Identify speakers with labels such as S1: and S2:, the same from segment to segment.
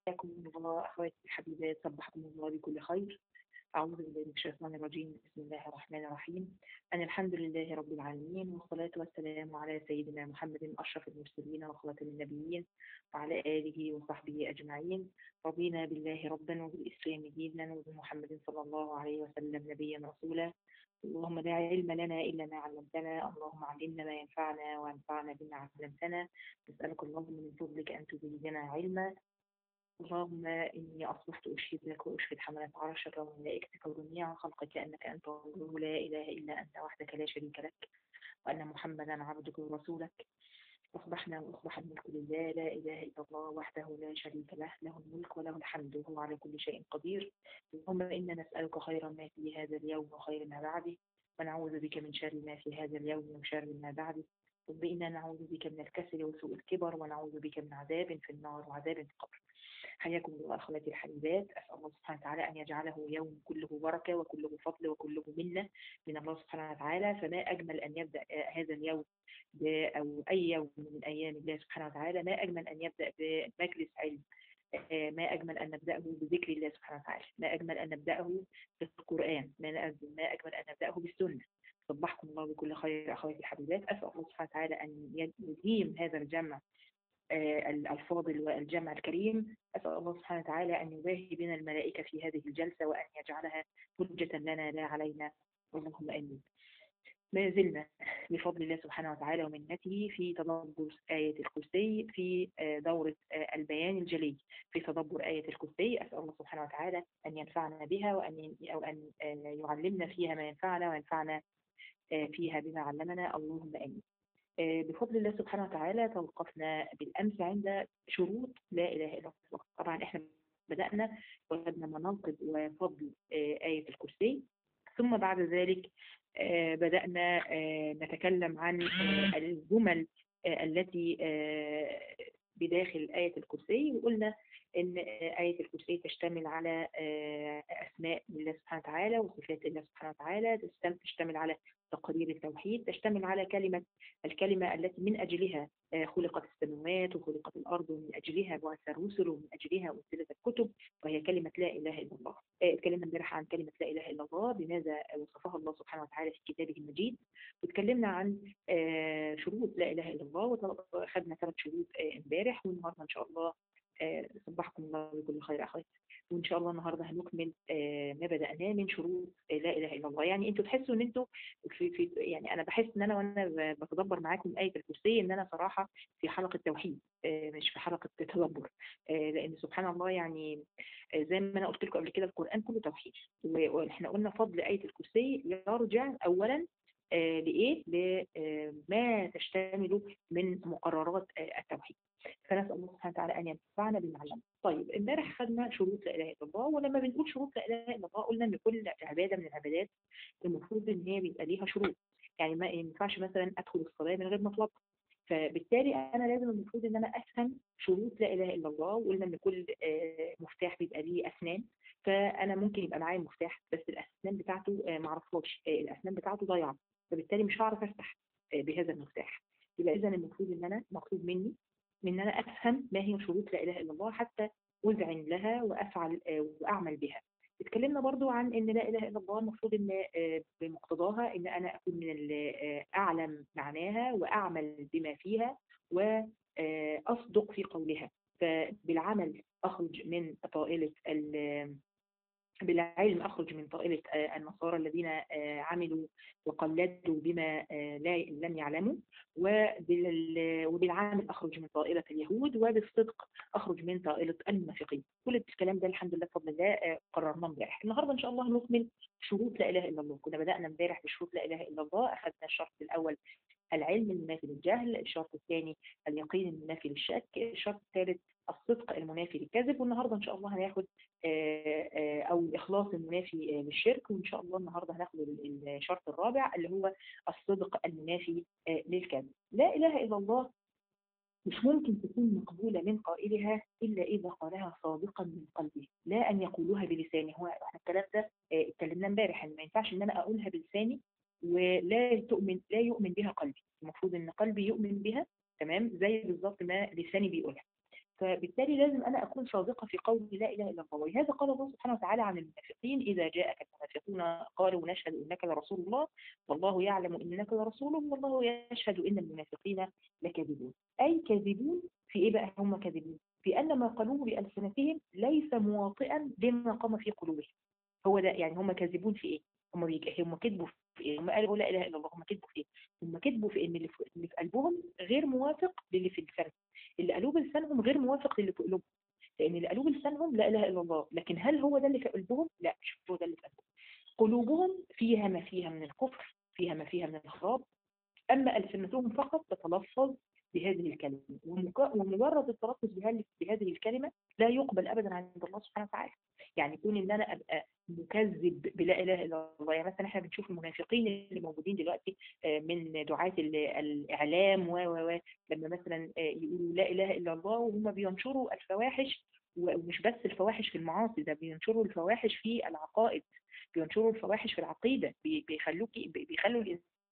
S1: حياكم الله أخواتي الحبيبات صبحكم الله بكل خير أعوذ بالله من الشيطان الرجيم بسم الله الرحمن الرحيم أنا الحمد لله رب العالمين والصلاة والسلام على سيدنا محمد أشرف المرسلين وخاتم النبيين وعلى آله وصحبه أجمعين رضينا بالله ربا وبالإسلام دينا وبمحمد صلى الله عليه وسلم نبيا رسولا اللهم لا علم لنا إلا ما علمتنا اللهم علمنا ما ينفعنا وانفعنا بما علمتنا نسألك اللهم من فضلك أن تزيدنا علما اللهم إني أصبحت أشهدك وأشهد حملة عرشك وملائكتك وجميع خلقك أنك أنت الله لا إله إلا أنت وحدك لا شريك لك وأن محمدا عبدك ورسولك أصبحنا وأصبح الملك لله لا إله إلا الله وحده لا شريك له له الملك وله الحمد وهو على كل شيء قدير اللهم إنا نسألك خير ما في هذا اليوم وخير ما بعده ونعوذ بك من شر ما في هذا اليوم وشر ما بعده رب إنا نعوذ بك من الكسل وسوء الكبر ونعوذ بك من عذاب في النار وعذاب في القبر حياكم الله أخواتي الحبيبات أسأل الله سبحانه وتعالى أن يجعله يوم كله بركة وكله فضل وكله منة من الله سبحانه وتعالى فما أجمل أن يبدأ هذا اليوم أو أي يوم من أيام الله سبحانه وتعالى ما أجمل أن يبدأ بمجلس علم ما أجمل أن نبدأه بذكر الله سبحانه وتعالى ما أجمل أن نبدأه بالقرآن ما أجمل أن نبدأه بالسنة صبحكم الله بكل خير أخواتي الحبيبات أسأل الله سبحانه وتعالى أن يديم هذا الجمع الفاضل والجمع الكريم أسأل الله سبحانه وتعالى أن يباهي بنا الملائكة في هذه الجلسة وأن يجعلها حجة لنا لا علينا اللهم آمين ما زلنا بفضل الله سبحانه وتعالى ومنته في تدبر آية الكرسي في دورة البيان الجلي في تدبر آية الكرسي أسأل الله سبحانه وتعالى أن ينفعنا بها وأن أو أن يعلمنا فيها ما ينفعنا وينفعنا فيها بما علمنا اللهم آمين بفضل الله سبحانه وتعالى توقفنا بالأمس عند شروط لا إله إلا الله طبعا إحنا بدأنا وجدنا مناقب وفضل آية الكرسي ثم بعد ذلك بدأنا نتكلم عن الجمل التي بداخل آية الكرسي وقلنا إن آية الكرسي تشتمل على أسماء الله سبحانه وتعالى وصفات الله سبحانه وتعالى تشتمل على تقرير التوحيد تشتمل على كلمة الكلمة التي من أجلها خلقت السماوات وخلقت الأرض ومن أجلها بعث الرسل ومن أجلها أنزلت الكتب وهي كلمة لا إله إلا الله اتكلمنا امبارح عن كلمة لا إله إلا الله بماذا وصفها الله سبحانه وتعالى في كتابه المجيد وتكلمنا عن شروط لا إله إلا الله وأخذنا ثلاث شروط امبارح والنهارده إن شاء الله صبحكم الله بكل خير أخواتي وإن شاء الله النهاردة هنكمل ما بدأناه من شروط لا إله إلا الله يعني أنتوا تحسوا إن أنتوا في, في يعني أنا بحس إن أنا وأنا بتدبر معاكم آية الكرسي إن أنا صراحة في حلقة توحيد مش في حلقة تدبر لأن سبحان الله يعني زي ما أنا قلت لكم قبل كده القرآن كله توحيد وإحنا قلنا فضل آية الكرسي يرجع أولا لإيه؟ لما تشتمل من مقررات التوحيد فنسأل الله سبحانه وتعالى أن ينفعنا بما علمنا. طيب امبارح خدنا شروط لا إله إلا الله ولما بنقول شروط لا إله إلا الله قلنا إن كل عبادة من العبادات المفروض إن هي بيبقى ليها شروط يعني ما ينفعش مثلا أدخل الصلاة من غير ما أطلب فبالتالي أنا لازم المفروض إن أنا أفهم شروط لا إله إلا الله وقلنا إن كل مفتاح بيبقى ليه أسنان فأنا ممكن يبقى معايا مفتاح بس الأسنان بتاعته ما أعرفهاش الأسنان بتاعته ضايعة فبالتالي مش هعرف أفتح بهذا المفتاح يبقى إذا المفروض إن أنا مطلوب مني من أنا أفهم ما هي شروط لا إله إلا الله حتى أذعن لها وأفعل وأعمل بها اتكلمنا برضو عن ان لا اله الا الله المفروض ان بمقتضاها ان انا اكون من اعلم معناها واعمل بما فيها واصدق في قولها فبالعمل اخرج من طائله بالعلم أخرج من طائلة النصارى الذين عملوا وقلدوا بما لا لم يعلموا وبالعمل أخرج من طائلة اليهود وبالصدق أخرج من طائلة المنافقين كل الكلام ده الحمد لله بفضل الله قررناه امبارح النهارده إن شاء الله نكمل شروط لا إله إلا الله كنا بدأنا امبارح بشروط لا إله إلا الله أخذنا الشرط الأول العلم المنافي للجهل الشرط الثاني اليقين المنافي للشك الشرط الثالث الصدق المنافي للكذب والنهارده ان شاء الله هناخد او الاخلاص المنافي للشرك وان شاء الله النهارده هناخد الشرط الرابع اللي هو الصدق المنافي للكذب لا اله الا الله مش ممكن تكون مقبولة من قائلها إلا إذا قالها صادقا من قلبه لا أن يقولوها بلسانه هو احنا الكلام ده اتكلمنا امبارح ان ما ينفعش ان انا اقولها بلساني ولا تؤمن لا يؤمن بها قلبي المفروض ان قلبي يؤمن بها تمام زي بالظبط ما لساني بيقولها فبالتالي لازم أنا أكون صادقة في قول لا إله إلا الله ولهذا قال الله سبحانه وتعالى عن المنافقين إذا جاءك المنافقون قالوا نشهد إنك لرسول الله والله يعلم إنك لرسوله والله يشهد إن المنافقين لكاذبون أي كاذبون في إيه بقى هم كاذبون في أن ما قالوه بألسنتهم ليس مواطئا لما قام في قلوبهم هو ده يعني هم كاذبون في إيه هم بيج... هم كذبوا في إيه هم قالوا لا إله إلا الله هم كذبوا في إيه هم كذبوا في إن اللي في, اللي في قلبهم غير موافق للي في لسانهم اللي قالوه بلسانهم غير موافق للي في قلوبهم لأن اللي قالوه بلسانهم لا إله إلا الله لكن هل هو ده اللي في قلبهم لا مش هو ده اللي في قلبهم قلوبهم فيها ما فيها من الكفر فيها ما فيها من الخراب أما ألسنتهم فقط تتلفظ بهذه الكلمة ومجرد التلفظ بهذه الكلمة لا يقبل أبدا عند الله سبحانه وتعالى يعني يكون ان انا ابقى مكذب بلا اله الا الله يعني مثلا احنا بنشوف المنافقين اللي موجودين دلوقتي من دعاة الاعلام و و لما مثلا يقولوا لا اله الا الله وهم بينشروا الفواحش ومش بس الفواحش في المعاصي ده بينشروا الفواحش في العقائد بينشروا الفواحش في العقيدة بيخلوكي بيخلوا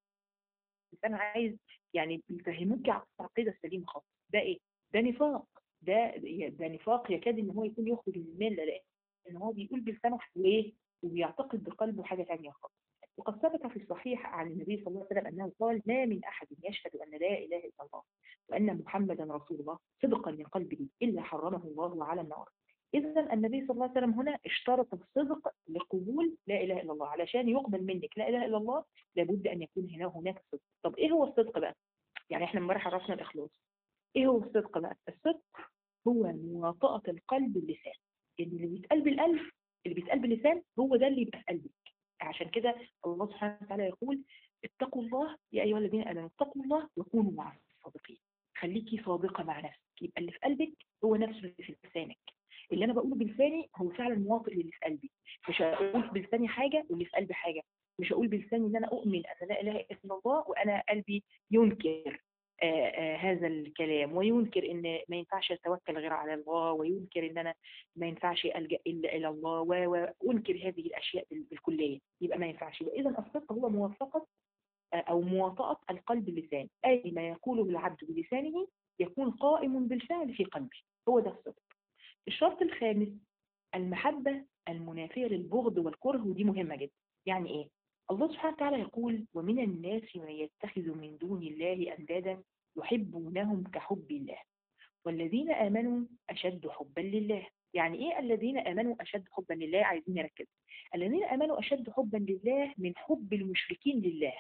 S1: الانسان عايز يعني بيفهموك العقيدة السليمة خالص ده ايه ده نفاق ده ده نفاق يكاد ان هو يكون يخرج من المله لان ان هو بيقول بلسانه وايه وبيعتقد بقلبه حاجه ثانيه خالص وقد ثبت في الصحيح عن النبي صلى الله عليه وسلم انه قال ما من احد يشهد ان لا اله الا الله وان محمدا رسول الله صدقا من قلبه الا حرمه الله على النار اذا النبي صلى الله عليه وسلم هنا اشترط الصدق لقبول لا اله الا الله علشان يقبل منك لا اله الا الله لابد ان يكون هنا هناك صدق طب ايه هو الصدق بقى يعني احنا امبارح عرفنا الاخلاص ايه هو الصدق بقى الصدق هو مواطأة القلب باللسان يعني اللي بيتقال بالقلب اللي بيتقال باللسان هو ده اللي يبقى في قلبك عشان كده الله سبحانه وتعالى يقول اتقوا الله يا ايها الذين امنوا اتقوا الله وكونوا مع الصادقين خليكي صادقه مع نفسك يبقى اللي في قلبك هو نفسه اللي في لسانك اللي انا بقوله بلساني هو فعلا موافق للي في قلبي مش هقول بلساني حاجه واللي في قلبي حاجه مش هقول بلساني ان انا اؤمن ان لا اله الا الله وانا قلبي ينكر آآ آآ هذا الكلام وينكر ان ما ينفعش اتوكل غير على الله وينكر ان انا ما ينفعش الجا الا الى الله وانكر هذه الاشياء بالكليه يبقى ما ينفعش يبقى اذا الصدق هو موافقه او مواطاه القلب باللسان اي ما يقوله العبد بلسانه يكون قائم بالفعل في قلبه هو ده الصدق الشرط الخامس المحبه المنافيه للبغض والكره ودي مهمه جدا يعني ايه الله سبحانه وتعالى يقول ومن الناس من يتخذ من دون الله أندادا يحبونهم كحب الله والذين آمنوا أشد حبا لله يعني إيه الذين آمنوا أشد حبا لله عايزين نركز الذين آمنوا أشد حبا لله من حب المشركين لله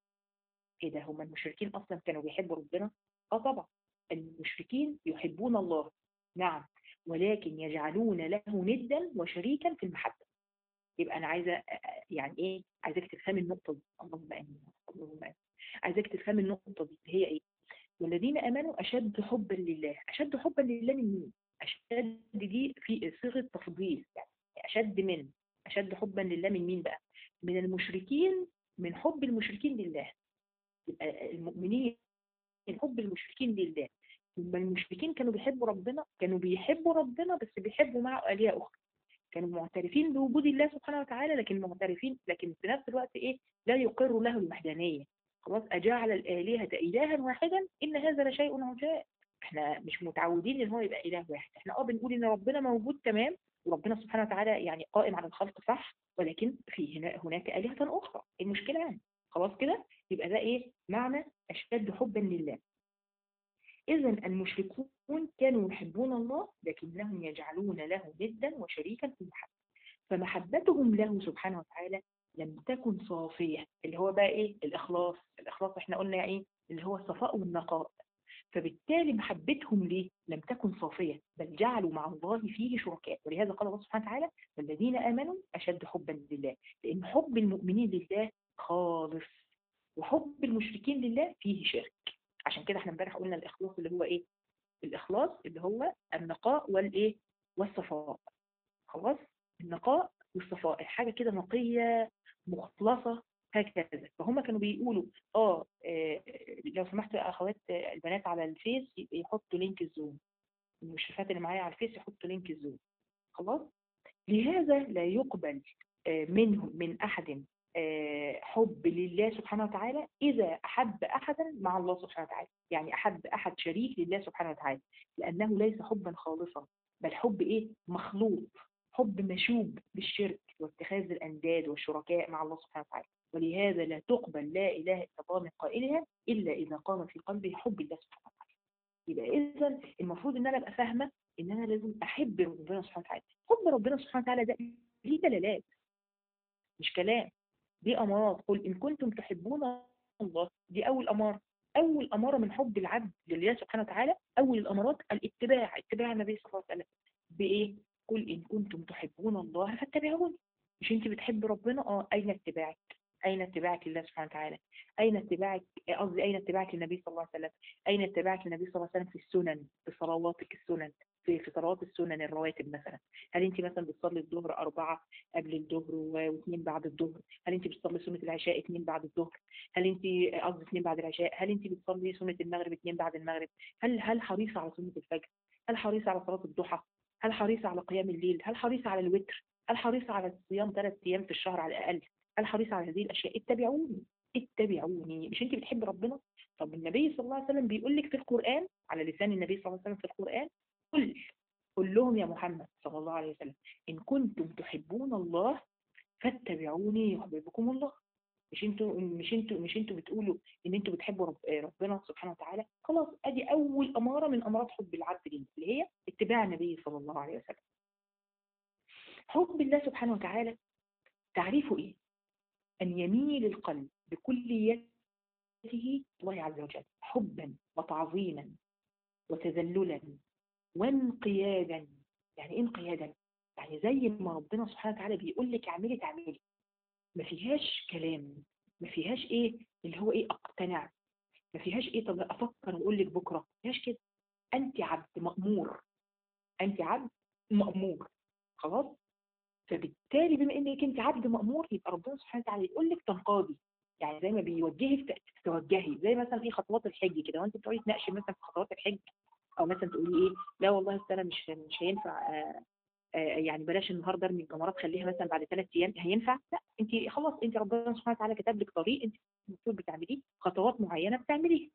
S1: إيه ده هم المشركين أصلا كانوا بيحبوا ربنا آه طبعا المشركين يحبون الله نعم ولكن يجعلون له ندا وشريكا في المحبة يبقى انا عايزه يعني ايه عايزاك تفهمي النقطه دي اللهم امين اللهم امين عايزاك تفهمي النقطه دي هي ايه والذين امنوا اشد حبا لله اشد حبا لله من مين اشد دي في صيغه تفضيل يعني اشد من اشد حبا لله من مين بقى من المشركين من حب المشركين لله يبقى المؤمنين من حب المشركين لله لما المشركين كانوا بيحبوا ربنا كانوا بيحبوا ربنا بس بيحبوا معه آلهة أخرى كانوا معترفين بوجود الله سبحانه وتعالى لكن معترفين لكن في نفس الوقت ايه لا يقر له الوحدانيه خلاص اجعل الالهه الها واحدا ان هذا لشيء عجاب احنا مش متعودين ان هو يبقى اله واحد احنا اه بنقول ان ربنا موجود تمام وربنا سبحانه وتعالى يعني قائم على الخلق صح ولكن في هنا هناك الهه اخرى المشكله يعني خلاص كده يبقى ده ايه معنى اشد حبا لله إذا المشركون كانوا يحبون الله لكنهم يجعلون له ندا وشريكا في المحبة فمحبتهم له سبحانه وتعالى لم تكن صافية اللي هو بقى إيه الإخلاص الإخلاص إحنا قلنا إيه اللي هو الصفاء والنقاء فبالتالي محبتهم ليه لم تكن صافية بل جعلوا مع الله فيه شركاء ولهذا قال الله سبحانه وتعالى والذين آمنوا أشد حبا لله لأن حب المؤمنين لله خالص وحب المشركين لله فيه شرك عشان كده احنا امبارح قلنا الاخلاص اللي هو ايه الاخلاص اللي هو النقاء والايه والصفاء خلاص النقاء والصفاء حاجه كده نقيه مخلصه هكذا فهم كانوا بيقولوا اه, آه لو سمحتوا يا اخوات البنات على الفيس يحطوا لينك الزوم المشرفات اللي معايا على الفيس يحطوا لينك الزوم خلاص لهذا لا يقبل آه منهم من احد آه، حب لله سبحانه وتعالى إذا أحب أحدا مع الله سبحانه وتعالى يعني أحب أحد شريك لله سبحانه وتعالى لأنه ليس حبا خالصا بل حب إيه مخلوط حب مشوب بالشرك واتخاذ الأنداد والشركاء مع الله سبحانه وتعالى ولهذا لا تقبل لا إله إلا الله من قائلها إلا إذا قام في قلبه حب الله سبحانه وتعالى يبقى إذا المفروض إن أنا أبقى فاهمة إن أنا لازم أحب ربنا سبحانه وتعالى حب ربنا سبحانه وتعالى ده ليه دلالات مش كلام دي أمارات قل إن كنتم تحبون الله دي أول أمارة أول أمارة من حب العبد لله سبحانه وتعالى أول الأمارات الاتباع اتباع النبي صلى الله عليه وسلم بإيه؟ قل إن كنتم تحبون الله فاتبعوني مش أنت بتحب ربنا؟ أه أين اتباعك؟ أين اتباعك لله سبحانه وتعالى؟ أين اتباعك قصدي أين اتباعك للنبي صلى الله عليه وسلم؟ أين اتباعك للنبي صلى الله عليه وسلم في السنن في صلواتك السنن في في صلوات السنن الرواتب مثلا هل انت مثلا بتصلي الظهر أربعة قبل الظهر واثنين بعد الظهر هل انت بتصلي سنة العشاء اثنين بعد الظهر هل انت قصدي اثنين بعد العشاء هل انت بتصلي سنة المغرب اثنين بعد المغرب هل هل حريصة على سنة الفجر هل حريصة على صلاة الضحى هل حريصة على قيام الليل هل حريصة على الوتر هل حريصة على الصيام ثلاث ايام في الشهر على الاقل هل حريصة على هذه الاشياء اتبعوني اتبعوني مش انت بتحب ربنا طب النبي صلى الله عليه وسلم بيقول لك في القرآن على لسان النبي صلى الله عليه وسلم في القرآن قل قل لهم يا محمد صلى الله عليه وسلم إن كنتم تحبون الله فاتبعوني يحببكم الله مش انتوا مش انتوا مش انتوا بتقولوا ان انتوا بتحبوا رب ربنا سبحانه وتعالى خلاص ادي اول اماره من امارات حب العبد ليه اللي هي اتباع النبي صلى الله عليه وسلم حب الله سبحانه وتعالى تعريفه ايه ان يميل القلب بكليته الله عز وجل حبا وتعظيما وتذللا وانقيادا يعني ايه انقيادا يعني زي ما ربنا سبحانه وتعالى بيقول لك اعملي تعملي ما فيهاش كلام ما فيهاش ايه اللي هو ايه اقتنع ما فيهاش ايه طب افكر واقول لك بكره ما فيهاش كده انت عبد مامور انت عبد مامور خلاص فبالتالي بما انك انت عبد مامور يبقى ربنا سبحانه وتعالى يقول لك تنقادي يعني زي ما بيوجهك توجهي زي مثلا في خطوات الحج كده وانت بتقعدي تناقشي مثلا في خطوات الحج او مثلا تقولي ايه لا والله السنه مش مش هينفع آآ آآ يعني بلاش النهارده ارمي الجمرات خليها مثلا بعد ثلاث ايام هينفع لا انت خلاص انت ربنا سبحانه وتعالى كتب لك طريق انت المفروض بتعمليه خطوات معينه بتعمليها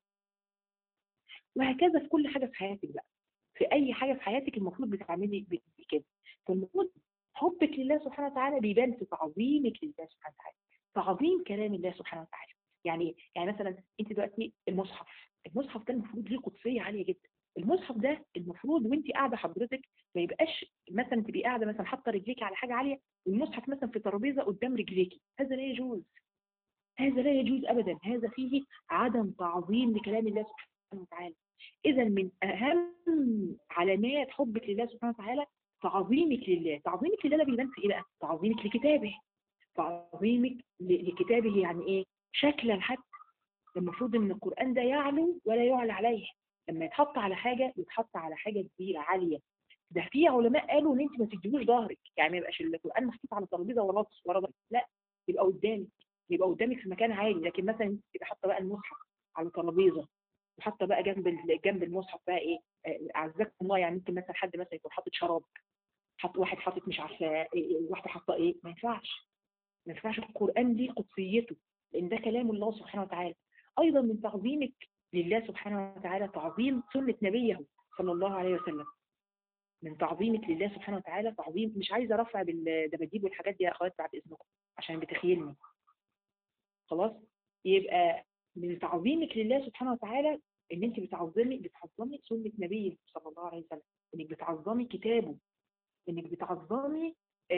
S1: وهكذا في كل حاجه في حياتك بقى في اي حاجه في حياتك المفروض بتعملي كده فالمفروض حبك لله سبحانه وتعالى بيبان في تعظيمك لله سبحانه وتعالى تعظيم كلام الله سبحانه وتعالى يعني يعني مثلا انت دلوقتي المصحف المصحف ده المفروض ليه قدسيه عاليه جدا المصحف ده المفروض وانت قاعده حضرتك ما يبقاش مثلا تبقي قاعده مثلا حاطه رجليكي على حاجه عاليه والمصحف مثلا في ترابيزه قدام رجليكي هذا لا يجوز هذا لا يجوز ابدا هذا فيه عدم تعظيم لكلام الله سبحانه وتعالى اذا من اهم علامات حبك لله سبحانه وتعالى تعظيمك لله تعظيمك لله ده بيبان في ايه بقى تعظيمك لكتابه تعظيمك لكتابه يعني ايه شكلا حتى المفروض ان القران ده يعلو ولا يعلى عليه لما يتحط على حاجه يتحط على حاجه كبيره عاليه ده في علماء قالوا ان انت ما تديهوش ظهرك يعني ما يبقاش القران محطوط على ترابيزه ورا ورا لا يبقى قدامك يبقى قدامك في مكان عالي لكن مثلا تبقى حاطه بقى المصحف على ترابيزه وحاطه بقى جنب جنب المصحف بقى ايه اعزكم الله يعني ممكن مثلا حد مثلا يكون حاطط شراب حط واحد حاطط مش عارفه إيه واحده حاطه ايه ما ينفعش ما ينفعش القران ليه قدسيته لان ده كلام الله سبحانه وتعالى ايضا من تعظيمك لله سبحانه وتعالى تعظيم سنة نبيه صلى الله عليه وسلم من تعظيمك لله سبحانه وتعالى تعظيم مش عايزة رفع بالدباديب والحاجات دي يا أخوات بعد إذنكم عشان بتخيلني خلاص يبقى من تعظيمك لله سبحانه وتعالى ان انت بتعظمي بتعظمي سنة نبيه صلى الله عليه وسلم انك بتعظمي كتابه انك بتعظمي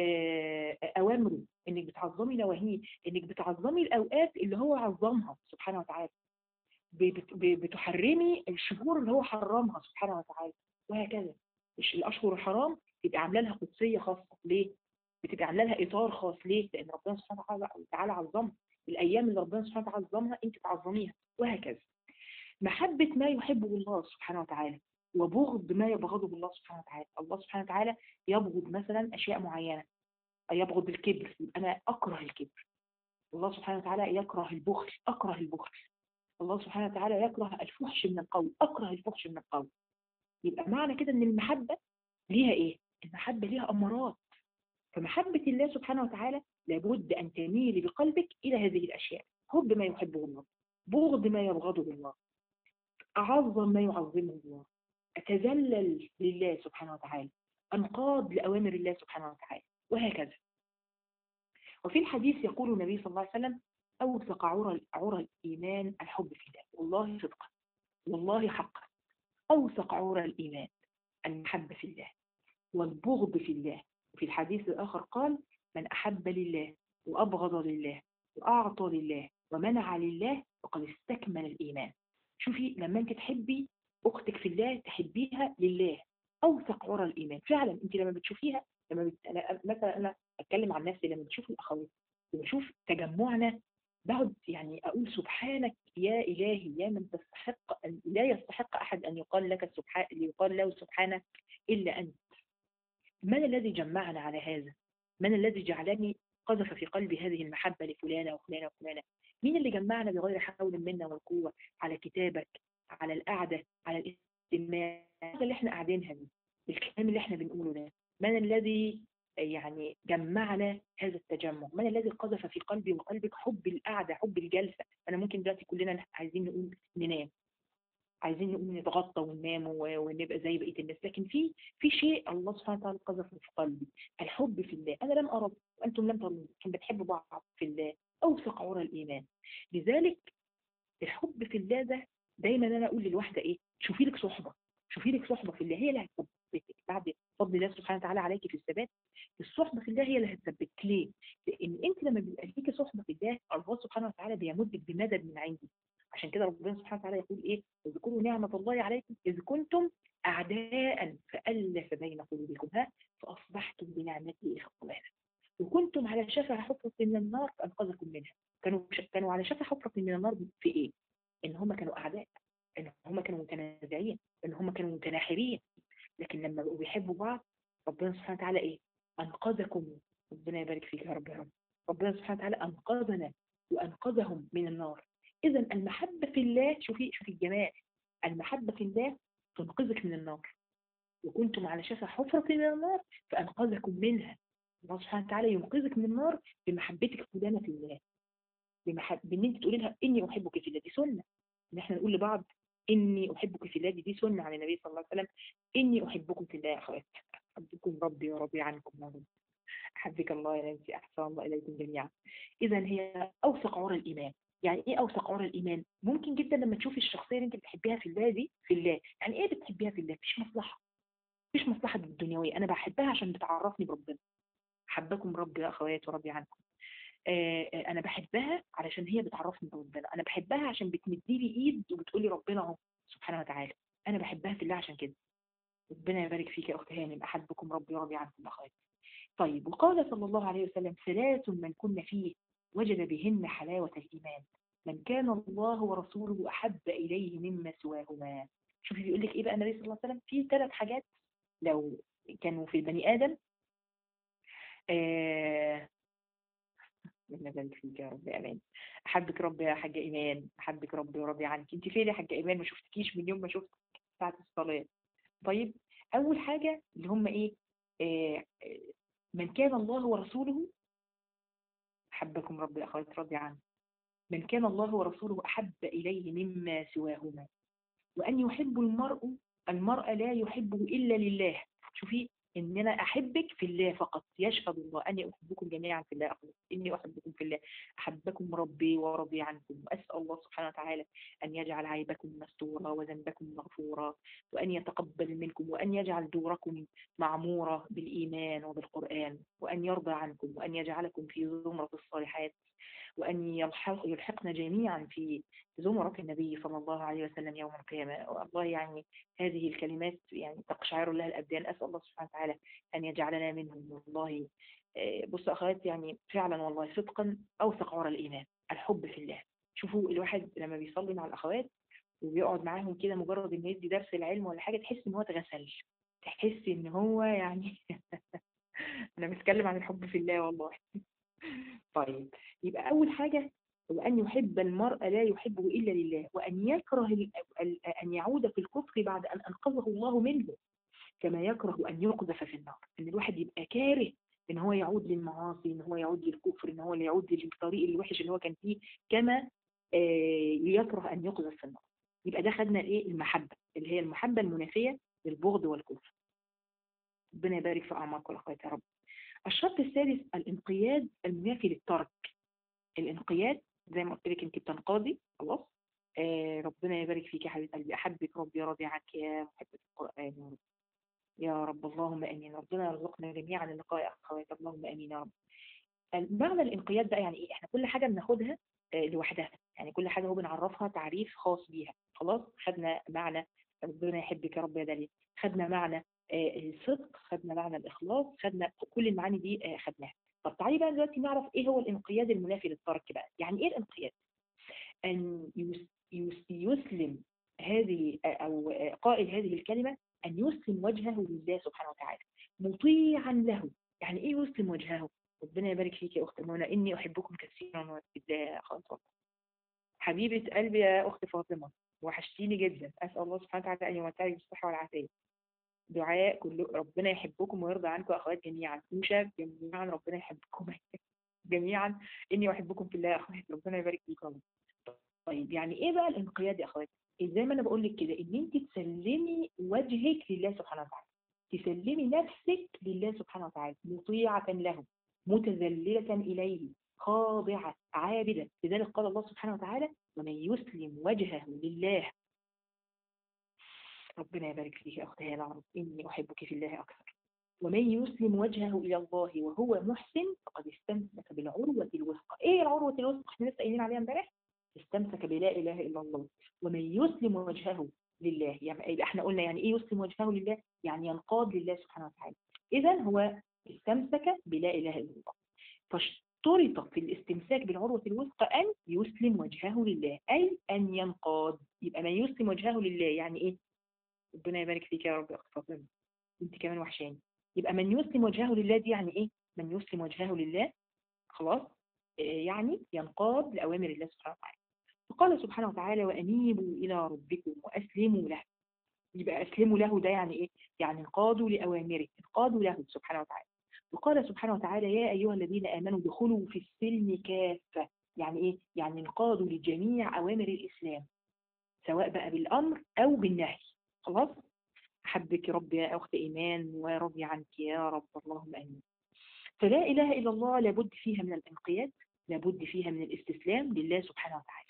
S1: اوامره انك بتعظمي نواهيه انك بتعظمي الاوقات اللي هو عظمها سبحانه وتعالى بتحرمي الشهور اللي هو حرمها سبحانه وتعالى وهكذا مش الاشهر الحرام تبقى عامله لها قدسيه خاصه ليه بتبقى عامله لها اطار خاص ليه لان ربنا سبحانه وتعالى عظمها الايام اللي ربنا سبحانه وتعالى عظمها انت تعظميها وهكذا محبه ما يحبه الله سبحانه وتعالى وبغض ما يبغضه الله سبحانه وتعالى الله سبحانه وتعالى يبغض مثلا اشياء معينه يبغض الكبر انا اكره الكبر الله سبحانه وتعالى يكره البخل اكره البخل الله سبحانه وتعالى يكره الفحش من القول أكره الفحش من القول يبقى معنى كده ان المحبة ليها ايه المحبة ليها أمارات فمحبة الله سبحانه وتعالى لابد أن تميل بقلبك إلى هذه الأشياء حب ما يحبه الله بغض ما يبغضه الله أعظم ما يعظمه الله أتذلل لله سبحانه وتعالى أنقاد لأوامر الله سبحانه وتعالى وهكذا وفي الحديث يقول النبي صلى الله عليه وسلم أوثق عرى عرى الإيمان الحب في الله والله صدقا والله حقا أوثق عرى الإيمان المحبة في الله والبغض في الله وفي الحديث الآخر قال من أحب لله وأبغض لله وأعطى لله ومنع لله فقد استكمل الإيمان شوفي لما أنت تحبي أختك في الله تحبيها لله أوثق عرى الإيمان فعلا أنت لما بتشوفيها لما بت... أنا مثلا أنا أتكلم عن نفسي لما بشوف الأخوات وبشوف تجمعنا بقعد يعني أقول سبحانك يا إلهي يا من تستحق أن لا يستحق أحد أن يقال لك سبحان يقال له سبحانك إلا أنت من الذي جمعنا على هذا من الذي جعلني قذف في قلبي هذه المحبة لفلانة وفلانة وفلانة مين اللي جمعنا بغير حول منا والقوة على كتابك على القعدة على الاستماع اللي احنا قاعدينها دي الكلام اللي احنا بنقوله ده من الذي يعني جمعنا هذا التجمع من الذي قذف في قلبي وقلبك حب القعدة حب الجلسة أنا ممكن دلوقتي كلنا عايزين نقول ننام عايزين نقوم نتغطى وننام ونبقى زي بقيه الناس لكن في في شيء الله سبحانه وتعالى قذفه في قلبي الحب في الله انا لم ارى وانتم لم تروني لكن بتحبوا بعض في الله اوثق عرى الايمان لذلك الحب في الله ده دايما انا اقول للواحده ايه شوفي لك صحبه شوفي لك صحبه في الله هي اللي هتثبتك بعد فضل الله سبحانه وتعالى عليك في الثبات الصحبه في الله هي اللي هتثبتك ليه؟ لان انت لما بيبقى ليكي صحبه في الله الله سبحانه وتعالى بيمدك بمدد من عنده عشان كده ربنا سبحانه وتعالى يقول ايه اذكروا نعمة الله عليكم إذ كنتم أعداء فألف بين قلوبكم ها فأصبحتم بنعمته إخوانا وكنتم على شفا حفرة من النار فأنقذكم منها كانوا كانوا على شفا حفرة من النار في إيه؟ إن هم كانوا أعداء إن هم كانوا متنازعين إن هم كانوا متناحرين لكن لما بقوا بيحبوا بعض ربنا سبحانه وتعالى إيه؟ أنقذكم ربنا يبارك فيك يا رب يا رب ربنا سبحانه وتعالى أنقذنا وأنقذهم من النار إذا المحبة في الله شوفي شوفي الجمال المحبة في الله تنقذك من النار وكنتم على شفا حفرة من النار فأنقذكم منها الله سبحانه وتعالى ينقذك من النار بمحبتك فلانة في الله بمحب... بان انت تقولي لها اني احبك في الله دي سنه ان احنا نقول لبعض اني احبك في الله دي, دي سنه عن النبي صلى الله عليه وسلم اني احبكم في الله يا اخوات احبكم ربي ورضي عنكم يا رب احبك الله يا نانسي احسن الله اليكم جميعا اذا هي اوثق عرى الايمان يعني ايه اوثق عرى الايمان ممكن جدا لما تشوفي الشخصيه اللي انت بتحبيها في الله دي في الله يعني ايه بتحبيها في الله مفيش مصلحه مفيش مصلحه دنيويه انا بحبها عشان بتعرفني بربنا حبكم ربي يا اخوات ورضي عنكم آه انا بحبها علشان هي بتعرفني بربنا انا بحبها عشان بتمدي لي ايد وبتقولي ربنا اهو سبحانه وتعالى انا بحبها في الله عشان كده ربنا يبارك فيك يا اخت هانم احبكم ربي ورضي عنكم اخوات طيب وقال صلى الله عليه وسلم ثلاث من كن فيه وجد بهن حلاوة الإيمان من كان الله ورسوله أحب إليه مما سواهما شوفي بيقول لك إيه بقى النبي صلى الله عليه وسلم في ثلاث حاجات لو كانوا في البني آدم آه ربنا فيك يا رب امان احبك ربي يا حاجه ايمان احبك ربي ورضي عنك انت فين يا حاجه ايمان ما شفتكيش من يوم ما شفتك ساعه الصلاه طيب اول حاجه اللي هم ايه آه من كان الله ورسوله أحبكم ربي أخوات رضي عنه من كان الله ورسوله أحب إليه مما سواهما وأن يحب المرء المرء لا يحبه إلا لله شوفي إن أنا أحبك في الله فقط يشهد الله أني أحبكم جميعا في الله أقول إني أحبكم في الله أحبكم ربي ورضي عنكم وأسأل الله سبحانه وتعالى أن يجعل عيبكم مستورا وذنبكم مغفورا وأن يتقبل منكم وأن يجعل دوركم معمورة بالإيمان وبالقرآن وأن يرضى عنكم وأن يجعلكم في زمرة الصالحات وأن يلحق يلحقنا جميعا في زمرة النبي صلى الله عليه وسلم يوم القيامة والله يعني هذه الكلمات يعني تقشعر لها الأبدان أسأل الله سبحانه وتعالى أن يجعلنا منهم والله بص أخوات يعني فعلا والله صدقا أوثق عرى الإيمان الحب في الله شوفوا الواحد لما بيصلي مع الأخوات وبيقعد معاهم كده مجرد إنه يدي درس العلم ولا حاجة تحس إن هو اتغسل تحس إن هو يعني أنا بتكلم عن الحب في الله والله طيب يبقى أول حاجة هو أن يحب المرء لا يحبه إلا لله وأن يكره أن يعود في الكفر بعد أن أنقذه الله منه كما يكره أن يقذف في النار أن الواحد يبقى كاره ان هو يعود للمعاصي ان هو يعود للكفر ان هو يعود للطريق الوحش اللي هو كان فيه كما آه، يكره ان يقذف في النار يبقى ده خدنا الايه المحبه اللي هي المحبه المنافيه للبغض والكفر ربنا يبارك في اعماركم واخواتي يا رب الشرط الثالث الانقياد المنافي للترك الانقياد زي ما قلت لك انت بتنقادي خلاص آه ربنا يبارك فيك يا حبيبه قلبي احبك ربي راضي عنك يا محبه القران يا رب يا رب اللهم امين ربنا يرزقنا جميعا اللقاء اخواتي اللهم امين يا رب معنى الانقياد بقى يعني ايه احنا كل حاجه بناخدها آه، لوحدها يعني كل حاجه هو بنعرفها تعريف خاص بيها خلاص خدنا معنى ربنا يحبك يا رب يا دليل خدنا معنى آه، الصدق خدنا معنى الاخلاص خدنا كل المعاني دي آه، خدناها طب تعالي بقى دلوقتي نعرف ايه هو الانقياد المنافي للترك بقى يعني ايه الانقياد ان يس- يس- يسلم هذه او قائل هذه الكلمه ان يسلم وجهه لله سبحانه وتعالى مطيعا له يعني ايه يسلم وجهه ربنا يبارك فيك يا اخت منى اني احبكم كثيرا وبالله خلاص حبيبه قلبي يا اخت فاطمه وحشتيني جدا اسال الله سبحانه وتعالى ان يمتعك بالصحه والعافيه دعاء كل ربنا يحبكم ويرضى عنكم اخوات جميعا وشاب جميعا ربنا يحبكم جميعا اني احبكم في الله يا اخوات ربنا يبارك فيكم طيب يعني ايه بقى الانقياد يا اخوات زي ما انا بقول لك كده ان انت تسلمي وجهك لله سبحانه وتعالى تسلمي نفسك لله سبحانه وتعالى مطيعة له متذللة إليه خاضعة عابدة لذلك قال الله سبحانه وتعالى ومن يسلم وجهه لله ربنا يبارك فيك يا أختي هالة عرب إني أحبك في الله أكثر ومن يسلم وجهه إلى الله وهو محسن فقد استمسك بالعروة الوثقى إيه العروة الوثقى احنا لسه قايلين عليها امبارح استمسك بلا إله إلا الله ومن يسلم وجهه لله يعني يبقى احنا قلنا يعني ايه يسلم وجهه لله يعني ينقاد لله سبحانه وتعالى اذا هو استمسك بلا اله الا الله فاشترط في الاستمساك بالعروة الوثقى ان يسلم وجهه لله اي ان ينقاد يبقى من يسلم وجهه لله يعني ايه ربنا يبارك فيك يا رب يا اخت فاطمه انت كمان وحشاني يبقى من يسلم وجهه لله دي يعني ايه من يسلم وجهه لله خلاص إيه يعني ينقاد لاوامر الله سبحانه وتعالى وقال سبحانه وتعالى وأنيبوا إلى ربكم وأسلموا له يبقى أسلموا له ده يعني إيه؟ يعني انقادوا لأوامره انقادوا له سبحانه وتعالى وقال سبحانه وتعالى يا أيها الذين آمنوا دخلوا في السلم كافة يعني إيه؟ يعني انقادوا لجميع أوامر الإسلام سواء بقى بالأمر أو بالنهي خلاص؟ أحبك ربي يا أخت إيمان ورضي عنك يا رب اللهم آمين فلا إله إلا الله لابد فيها من الانقياد لابد فيها من الاستسلام لله سبحانه وتعالى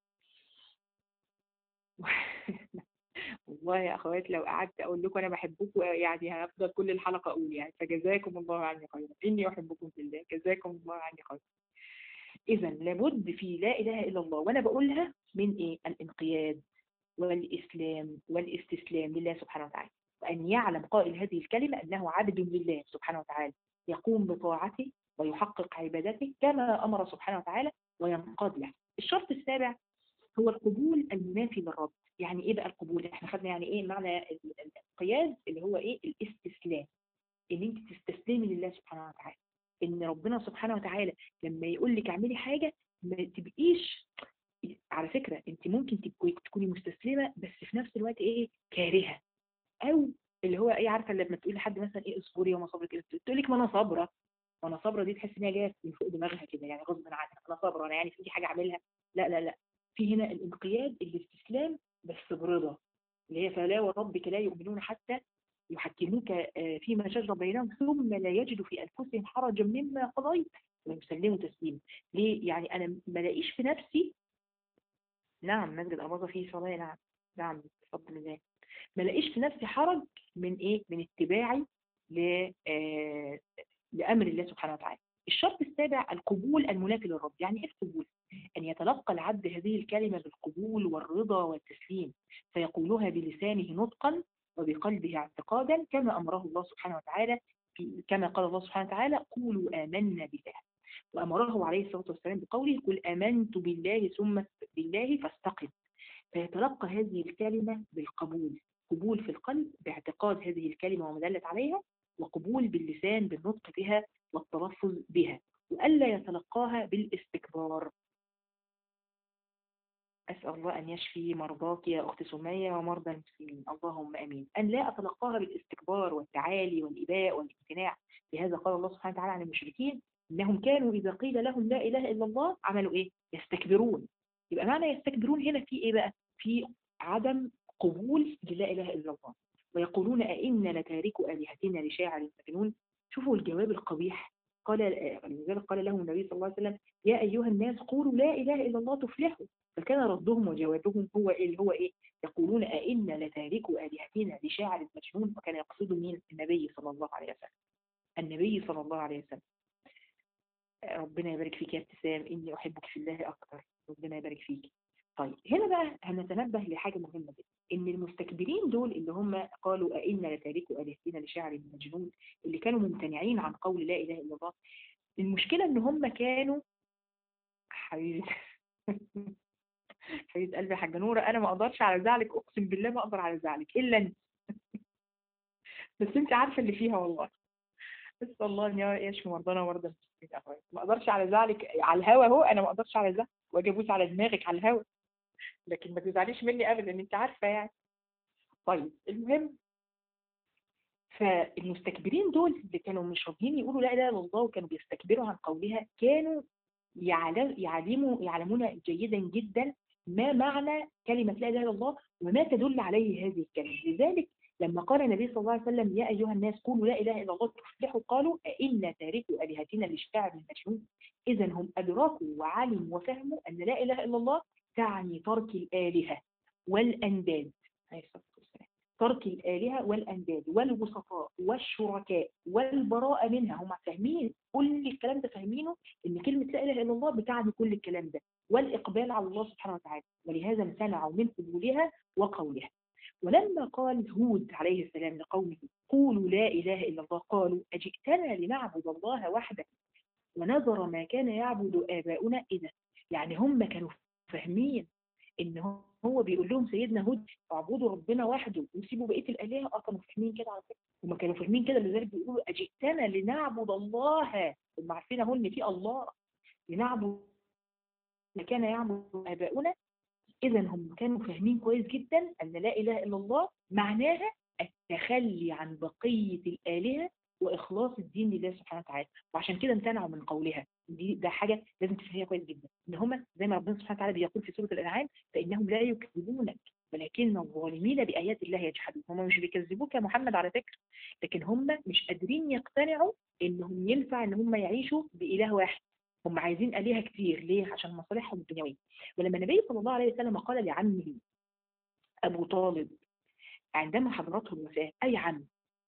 S1: والله يا اخوات لو قعدت اقول لكم انا بحبكم يعني هفضل كل الحلقه اقول يعني فجزاكم الله عني خيرا اني احبكم في الله جزاكم الله عني خيرا اذا لابد في لا اله الا الله وانا بقولها من ايه الانقياد والاسلام والاستسلام لله سبحانه وتعالى وان يعلم قائل هذه الكلمه انه عبد لله سبحانه وتعالى يقوم بطاعته ويحقق عبادته كما امر سبحانه وتعالى وينقاد له الشرط السابع هو القبول المنافي للرد يعني ايه بقى القبول احنا خدنا يعني ايه معنى الانقياد اللي هو ايه الاستسلام ان انت تستسلمي لله سبحانه وتعالى ان ربنا سبحانه وتعالى لما يقول لك اعملي حاجه ما تبقيش على فكره انت ممكن تبقي تكوني مستسلمه بس في نفس الوقت ايه كارهه او اللي هو ايه عارفه لما تقول لحد مثلا ايه اصبري وما صبرك كده تقول لك ما انا صابره وانا صابره دي تحس ان هي جايه من فوق دماغها كده يعني غصب عنها انا صابره انا يعني في حاجه اعملها لا لا لا في هنا الانقياد الاستسلام بس برضا اللي هي فلا وربك لا يؤمنون حتى يحكموك فيما شجر بينهم ثم لا يجدوا في انفسهم حرجا مما قضيت ويسلموا تسليما ليه يعني انا ما لاقيش في نفسي نعم مسجد اباظه فيه صلاه نعم نعم بفضل الله ما لاقيش في نفسي حرج من ايه من اتباعي ل لامر الله سبحانه وتعالى الشرط السابع القبول المنافي للرب يعني ايه القبول أن يتلقى العبد هذه الكلمة بالقبول والرضا والتسليم فيقولها بلسانه نطقا وبقلبه اعتقادا كما أمره الله سبحانه وتعالى في كما قال الله سبحانه وتعالى قولوا آمنا بالله وأمره عليه الصلاة والسلام بقوله قل آمنت بالله ثم بالله فاستقم فيتلقى هذه الكلمة بالقبول قبول في القلب باعتقاد هذه الكلمة وما دلت عليها وقبول باللسان بالنطق بها والتلفظ بها وألا يتلقاها بالاستكبار أسأل الله أن يشفي مرضاك يا أخت سمية ومرضى المسلمين اللهم أمين أن لا أتلقاها بالاستكبار والتعالي والإباء والامتناع لهذا قال الله سبحانه وتعالى عن المشركين إنهم كانوا إذا قيل لهم لا إله إلا الله عملوا إيه؟ يستكبرون يبقى معنى يستكبرون هنا في إيه بقى؟ في عدم قبول للا إله إلا الله ويقولون أئنا لتاركوا آلهتنا لشاعر مجنون شوفوا الجواب القبيح قال لذلك قال لهم النبي صلى الله عليه وسلم يا أيها الناس قولوا لا إله إلا الله تفلحوا فكان ردهم وجوابهم هو إيه اللي هو إيه يقولون أئنا لتاركوا آلهتنا لشاعر مجنون وكان يقصد مين النبي صلى الله عليه وسلم النبي صلى الله عليه وسلم ربنا يبارك فيك يا ابتسام إني أحبك في الله أكثر ربنا يبارك فيك طيب هنا بقى هنتنبه لحاجة مهمة جدا إن المستكبرين دول اللي هم قالوا أئنا لتاركوا آلهتنا لشاعر مجنون اللي كانوا ممتنعين عن قول لا إله إلا الله المشكلة إن هم كانوا حبيبي حبيبة قلبي يا حاجة نورة أنا ما أقدرش على زعلك أقسم بالله ما أقدر على زعلك إلا أنت بس أنت عارفة اللي فيها والله بس الله ان يشفي مرضانا ومرضى ما اقدرش على زعلك على الهوا اهو انا ما اقدرش على زعلك واجي ابوس على دماغك على الهوا لكن ما تزعليش مني ابدا انت عارفه يعني طيب المهم فالمستكبرين دول اللي كانوا مش راضيين يقولوا لا اله الا الله وكانوا بيستكبروا عن قولها كانوا يعلموا يعلمون جيدا جدا ما معنى كلمة لا إله إلا الله وما تدل عليه هذه الكلمة لذلك لما قال النبي صلى الله عليه وسلم يا أيها الناس قولوا لا إله إلا الله تفلحوا قالوا أئنا تاركوا آلهتنا للشاعر المجنون إذا هم أدركوا وعلموا وفهموا أن لا إله إلا الله تعني ترك الآلهة والأنداد ترك الآلهة والأنداد والوسطاء والشركاء والبراءة منها هم فاهمين كل الكلام ده فاهمينه إن كلمة لا إله إلا الله بتعني كل الكلام ده والإقبال على الله سبحانه وتعالى ولهذا امتنعوا من قبولها وقولها ولما قال هود عليه السلام لقومه قولوا لا إله إلا الله قالوا أجئتنا لنعبد الله وحده ونذر ما كان يعبد آباؤنا إذا يعني هم كانوا فاهمين إن هو بيقول لهم سيدنا هود اعبدوا ربنا وحده وسيبوا بقية الآلهة اه كانوا فاهمين كده على فكرة هم كانوا فاهمين كده لذلك بيقولوا أجئتنا لنعبد الله هم عارفين اهو إن في الله لنعبد ما كان يعبد آباؤنا إذا هم كانوا فاهمين كويس جدا أن لا إله إلا الله معناها التخلي عن بقية الآلهة وإخلاص الدين لله سبحانه وتعالى وعشان كده امتنعوا من قولها دي ده حاجة لازم تفهمها كويس جدا إن هم زي ما ربنا سبحانه وتعالى بيقول في سورة الأنعام فإنهم لا يكذبونك ولكن الظالمين بآيات الله يجحدون هم مش بيكذبوك يا محمد على فكرة لكن هم مش قادرين يقتنعوا إنهم ينفع إن هم يعيشوا بإله واحد هم عايزين آلهة كتير ليه؟ عشان مصالحهم الدنيوية ولما النبي صلى الله عليه وسلم قال لعمه أبو طالب عندما حضرته الوفاة أي عم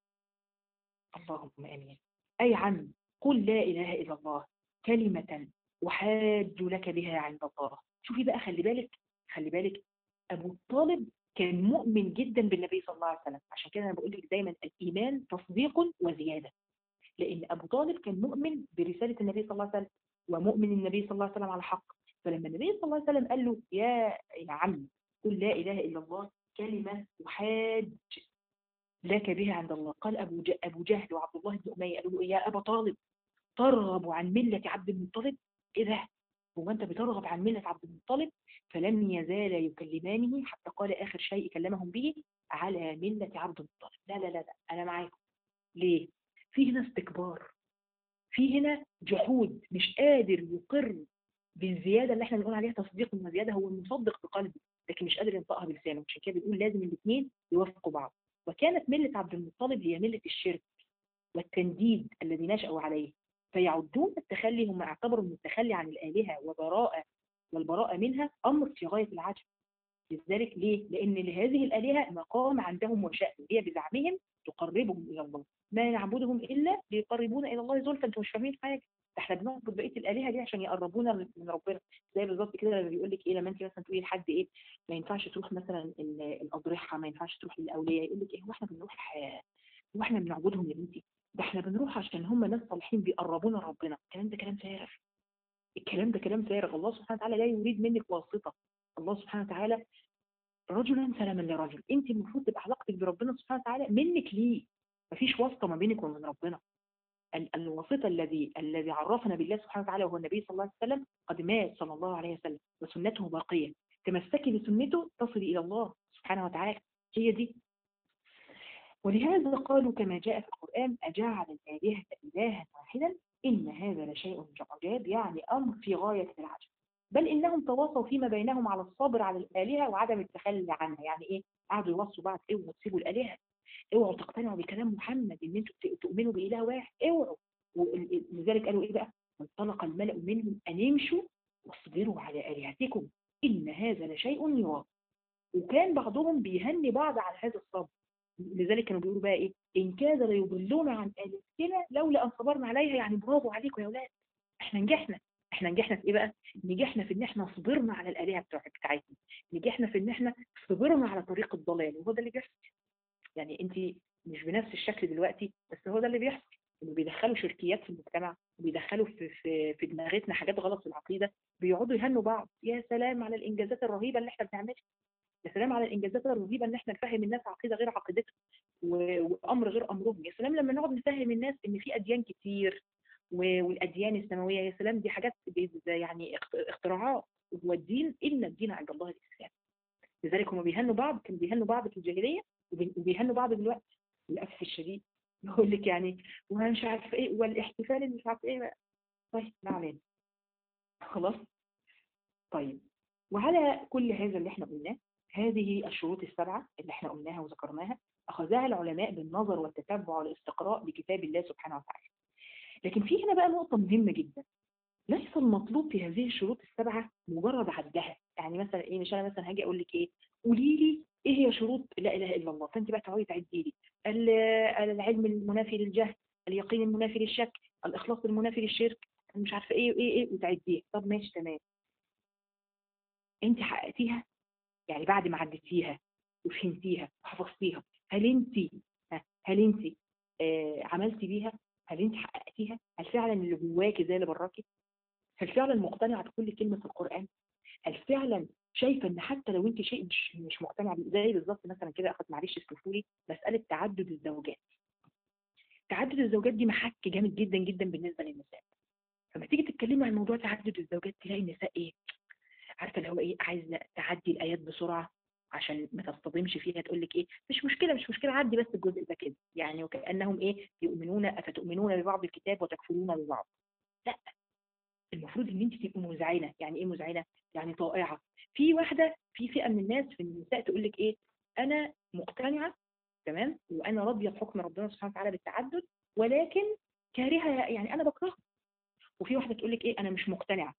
S1: اللهم آمين أي عم قل لا إله إلا الله كلمة أحاج لك بها عند الله شوفي بقى خلي بالك خلي بالك أبو طالب كان مؤمن جدا بالنبي صلى الله عليه وسلم عشان كده أنا بقول لك دايما الإيمان تصديق وزيادة لأن أبو طالب كان مؤمن برسالة النبي صلى الله عليه وسلم ومؤمن النبي صلى الله عليه وسلم على حق فلما النبي صلى الله عليه وسلم قال له يا يا عم قل لا إله إلا الله كلمة أحاج لك بها عند الله قال أبو, أبو جهل وعبد الله بن أمية قالوا له يا أبا طالب ترغب عن ملة عبد المطلب إيه ده هو أنت بترغب عن ملة عبد المطلب فلم يزال يكلمانه حتى قال آخر شيء كلمهم به على ملة عبد المطلب لا لا لا, لا أنا معاكم ليه في هنا استكبار في هنا جحود مش قادر يقر بالزيادة اللي احنا بنقول عليها تصديق وزيادة هو مصدق بقلبه لكن مش قادر ينطقها بلسانه عشان كده بنقول لازم الاثنين يوافقوا بعض وكانت ملة عبد المطلب هي ملة الشرك والتنديد الذي نشأوا عليه فيعدون التخلي هم اعتبروا ان التخلي عن الآلهة وبراءة والبراءة منها أمر في غاية العجب لذلك ليه؟ لأن لهذه الآلهة مقام عندهم وشأن هي بزعمهم تقربهم إلى الله ما نعبدهم إلا ليقربونا إلى الله زلفى أنتم مش فاهمين حاجة ده احنا بنعبد بقيه الالهه دي عشان يقربونا من ربنا زي بالظبط كده لما بيقول لك ايه لما انت مثلا تقولي لحد ايه ما ينفعش تروح مثلا الاضرحه ما ينفعش تروح للاولياء يقول لك ايه هو احنا بنروح هو احنا بنعبدهم يا بنتي ده احنا بنروح عشان هم ناس صالحين بيقربونا ربنا الكلام ده كلام فارغ الكلام ده كلام فارغ الله سبحانه وتعالى لا يريد منك واسطه الله سبحانه وتعالى رجلا سلما لرجل انت المفروض تبقى علاقتك بربنا سبحانه وتعالى منك ليه مفيش واسطه ما بينك وبين ربنا الواسطه الذي الذي عرفنا بالله سبحانه وتعالى وهو النبي صلى الله عليه وسلم قد مات صلى الله عليه وسلم وسنته باقيه تمسكي بسنته تصلي الى الله سبحانه وتعالى هي دي ولهذا قالوا كما جاء في القرآن أجعل الآلهة إلها واحدا إن هذا لشيء عجاب يعني أمر في غاية العجب بل إنهم تواصوا فيما بينهم على الصبر على الآلهة وعدم التخلي عنها يعني إيه قعدوا يوصوا بعض اوعوا تسيبوا الآلهة اوعوا تقتنعوا بكلام محمد إن أنتوا تؤمنوا بإله واحد اوعوا ولذلك قالوا إيه بقى وانطلق الملأ منهم أن يمشوا واصبروا على آلهتكم إن هذا لشيء يراد وكان بعضهم بيهني بعض على هذا الصبر لذلك كانوا بيقولوا بقى ايه ان كاد ليضلون عن الهتنا لولا ان صبرنا عليها يعني برافو عليكم يا اولاد احنا نجحنا احنا نجحنا في ايه بقى نجحنا في ان احنا صبرنا على الالهه بتاعتنا نجحنا في ان احنا صبرنا على طريق الضلال وهو ده اللي بيحصل يعني انت مش بنفس الشكل دلوقتي بس هو ده اللي بيحصل انه بيدخلوا شركيات في المجتمع وبيدخلوا في في في دماغتنا حاجات غلط في العقيده بيقعدوا يهنوا بعض يا سلام على الانجازات الرهيبه اللي احنا بنعملها يا سلام على الانجازات الرهيبه ان احنا نفهم الناس عقيده غير عقيدتهم وامر غير امرهم يا سلام لما نقعد نفهم الناس ان في اديان كتير والاديان السماويه يا سلام دي حاجات يعني اختراعات هو الدين الا الدين عند الله الاسلام لذلك هم بيهنوا بعض كانوا بيهنوا بعض في الجاهليه وبيهنوا بعض دلوقتي للاسف الشديد يقول لك يعني وانا مش عارف ايه والاحتفال اللي مش عارف ايه طيب ما علينا خلاص طيب وعلى كل هذا اللي احنا قلناه هذه الشروط السبعة اللي احنا قلناها وذكرناها أخذها العلماء بالنظر والتتبع والاستقراء بكتاب الله سبحانه وتعالى لكن في هنا بقى نقطة مهمة جدا ليس المطلوب في هذه الشروط السبعة مجرد عدها يعني مثلا ايه مش انا مثلا هاجي اقول لك ايه قولي لي ايه هي شروط لا اله الا الله فانت بقى تقعدي تعدي لي العلم المنافي للجهل اليقين المنافي للشك الاخلاص المنافي للشرك مش عارفه ايه وايه ايه وتعديها طب ماشي تمام انت حققتيها يعني بعد ما عديتيها وفهمتيها وحفظتيها هل انت هل انت آه عملتي بيها هل انت حققتيها هل فعلا اللي جواكي زي اللي براكي هل فعلا مقتنعه بكل كلمه في القران هل فعلا شايفه ان حتى لو انت شيء مش مش مقتنع بيه زي بالظبط مثلا كده اخد معلش اسمحوا لي مساله تعدد الزوجات تعدد الزوجات دي محك جامد جدا جدا بالنسبه للنساء لما تيجي تتكلمي عن موضوع تعدد الزوجات تلاقي النساء ايه عارفه اللي هو ايه عايزه تعدي الايات بسرعه عشان ما تصطدمش فيها تقول لك ايه مش مشكله مش مشكله عدي بس الجزء ده كده يعني وكانهم ايه يؤمنون افتؤمنون ببعض الكتاب وتكفرون ببعض لا المفروض ان انت تبقي مذعنه يعني ايه مذعنه يعني طائعه في واحده في فئه من الناس في النساء تقول لك ايه انا مقتنعه تمام وانا راضيه بحكم ربنا سبحانه وتعالى بالتعدد ولكن كارهه يعني انا بكرهها وفي واحده تقول لك ايه انا مش مقتنعه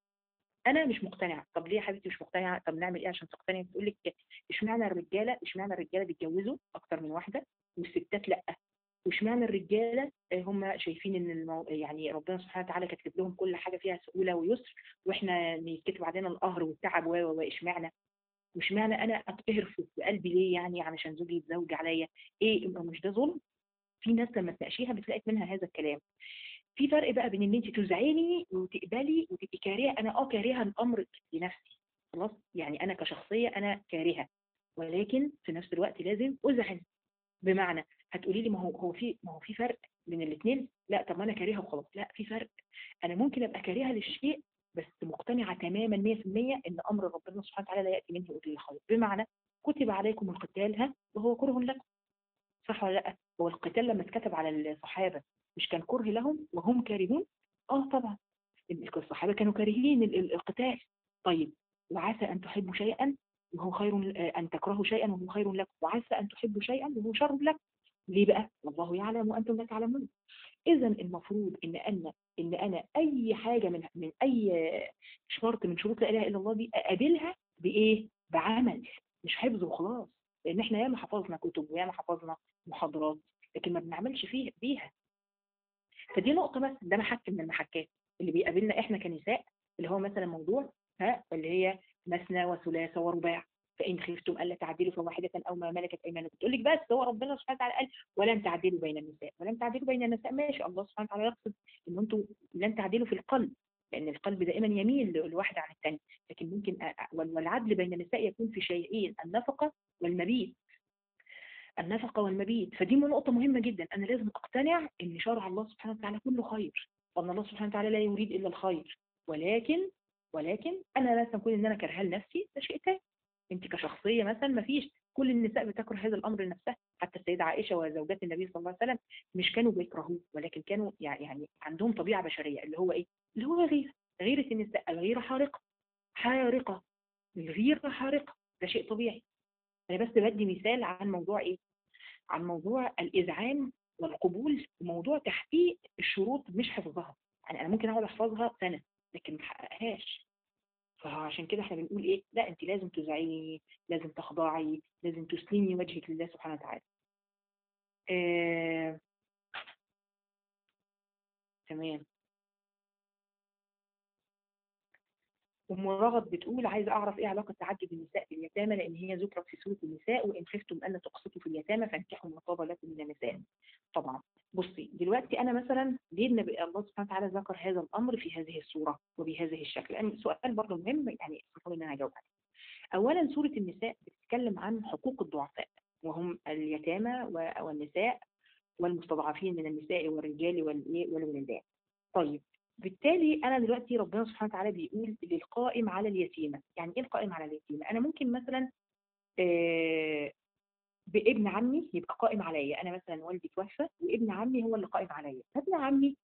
S1: انا مش مقتنعه طب ليه يا حبيبتي مش مقتنعه طب نعمل ايه عشان تقتنعي بتقول لك اشمعنى الرجاله اشمعنى الرجاله بيتجوزوا اكتر من واحده والستات لا واشمعنى الرجاله هم شايفين ان المو... يعني ربنا سبحانه وتعالى كاتب لهم كل حاجه فيها سهوله ويسر واحنا يتكتب علينا القهر والتعب و واشمعنى واشمعنى انا اتقهر في قلبي ليه يعني علشان زوجي يتزوج عليا ايه مش ده ظلم في ناس لما تناقشيها بتلاقي منها هذا الكلام في فرق بقى بين ان انت تزعلي وتقبلي وتبقي كارهه انا اه كارهه الامر لنفسي خلاص يعني انا كشخصيه انا كارهه ولكن في نفس الوقت لازم ازعل بمعنى هتقولي لي ما هو هو في ما هو في فرق بين الاثنين لا طب ما انا كارهه وخلاص لا في فرق انا ممكن ابقى كارهه للشيء بس مقتنعه تماما 100% ان امر ربنا سبحانه وتعالى لا ياتي منه الا الخير بمعنى كتب عليكم القتال ها وهو كره لكم صح ولا لا هو القتال لما اتكتب على الصحابه مش كان كره لهم وهم كارهون اه طبعا الصحابه كانوا كارهين القتال طيب وعسى ان تحبوا شيئا وهو خير ان تكرهوا شيئا وهو خير لكم وعسى ان تحبوا شيئا وهو شر لكم ليه بقى والله يعلم وانتم لا تعلمون اذا المفروض ان انا ان انا اي حاجه من من اي شرط من شروط لا اله الا الله دي اقابلها بايه بعمل مش حفظ وخلاص لان احنا ياما حفظنا كتب وياما حفظنا محاضرات لكن ما بنعملش فيه بيها فدي نقطه بس ده محك من المحكات اللي بيقابلنا احنا كنساء اللي هو مثلا موضوع ها اللي هي مثنى وثلاث ورباع فإن خفتم ألا تعدلوا فواحدة أو ما ملكت أيمانكم تقول لك بس هو ربنا سبحانه وتعالى قال ولن تعدلوا بين النساء ولن تعدلوا بين النساء ماشي الله سبحانه وتعالى يقصد إن أنتم لن تعدلوا في القلب لأن القلب دائما يميل الواحد عن الثاني لكن ممكن والعدل بين النساء يكون في شيئين النفقة والمبيت النفقة والمبيت فدي نقطة مهمة جدا أنا لازم أقتنع إن شرع الله سبحانه وتعالى كله خير وأن الله سبحانه وتعالى لا يريد إلا الخير ولكن ولكن انا مثلا كون ان انا كارهاه لنفسي ده شيء تاني انت كشخصيه مثلا ما فيش كل النساء بتكره هذا الامر لنفسها حتى السيده عائشه وزوجات النبي صلى الله عليه وسلم مش كانوا بيكرهوه ولكن كانوا يعني يعني عندهم طبيعه بشريه اللي هو ايه اللي هو غيره غيره النساء الغيره حارقه حارقه الغيره حارقه ده شيء طبيعي انا بس بدي مثال عن موضوع ايه عن موضوع الاذعان والقبول وموضوع تحقيق الشروط مش حفظها يعني انا ممكن اقعد احفظها سنه لكن ما احققهاش فعشان كده احنا بنقول ايه لا انت لازم تزعيني لازم تخضعي لازم تسلمي وجهك لله سبحانه وتعالى آه... تمام ام رغد بتقول عايزه اعرف ايه علاقه تعدد النساء باليتامى لان هي ذكرت في سوره النساء وان خفتم الا تقسطوا في اليتامى فانكحوا ما طاب لكم من النساء طبعا بصي دلوقتي انا مثلا ليه النبي الله سبحانه وتعالى ذكر هذا الامر في هذه الصوره وبهذه الشكل لان سؤال برضه مهم يعني المفروض ان انا هجاوب عليه اولا سوره النساء بتتكلم عن حقوق الضعفاء وهم اليتامى والنساء والمستضعفين من النساء والرجال والولدان طيب بالتالي انا دلوقتي ربنا سبحانه وتعالى بيقول للقائم على اليتيمه يعني ايه القائم على اليتيمه انا ممكن مثلا آه بابن عمي يبقى قائم عليا انا مثلا والدي توفى وابن عمي هو اللي قائم عليا فابن عمي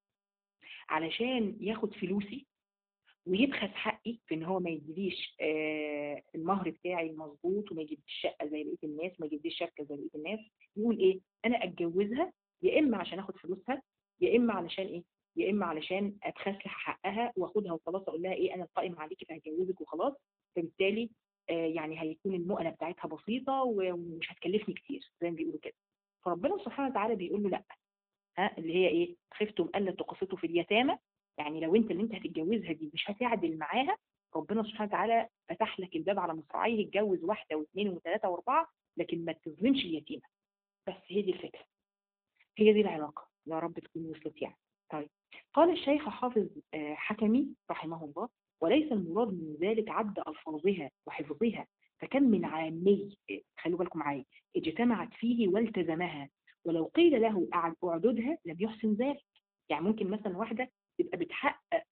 S1: علشان ياخد فلوسي ويبخس حقي في ان هو ما يديليش آه المهر بتاعي المظبوط وما يجيبليش شقه زي بقيه الناس وما يجيبليش شبكه زي بقيه الناس يقول ايه انا اتجوزها يا اما عشان اخد فلوسها يا اما علشان ايه يا اما علشان اتخسح حقها واخدها وخلاص اقول لها ايه انا القائم عليكي فهجوزك وخلاص فبالتالي آه يعني هيكون المؤنه بتاعتها بسيطه ومش هتكلفني كتير زي ما بيقولوا كده فربنا سبحانه وتعالى بيقول له لا ها اللي هي ايه خفتم الا تقسطوا في اليتامى يعني لو انت اللي انت هتتجوزها دي مش هتعدل معاها ربنا سبحانه وتعالى فتح لك الباب على مصراعيه اتجوز واحده واثنين وثلاثه واربعه لكن ما تظلمش اليتيمه بس هي دي الفكره هي دي العلاقه يا رب تكون وصلت يعني طيب قال الشيخ حافظ حكمي رحمه الله وليس المراد من ذلك عد ألفاظها وحفظها فكم من عامي خلوا بالكم معايا اجتمعت فيه والتزمها ولو قيل له اعددها لم يحسن ذلك يعني ممكن مثلا واحدة تبقى بتحقق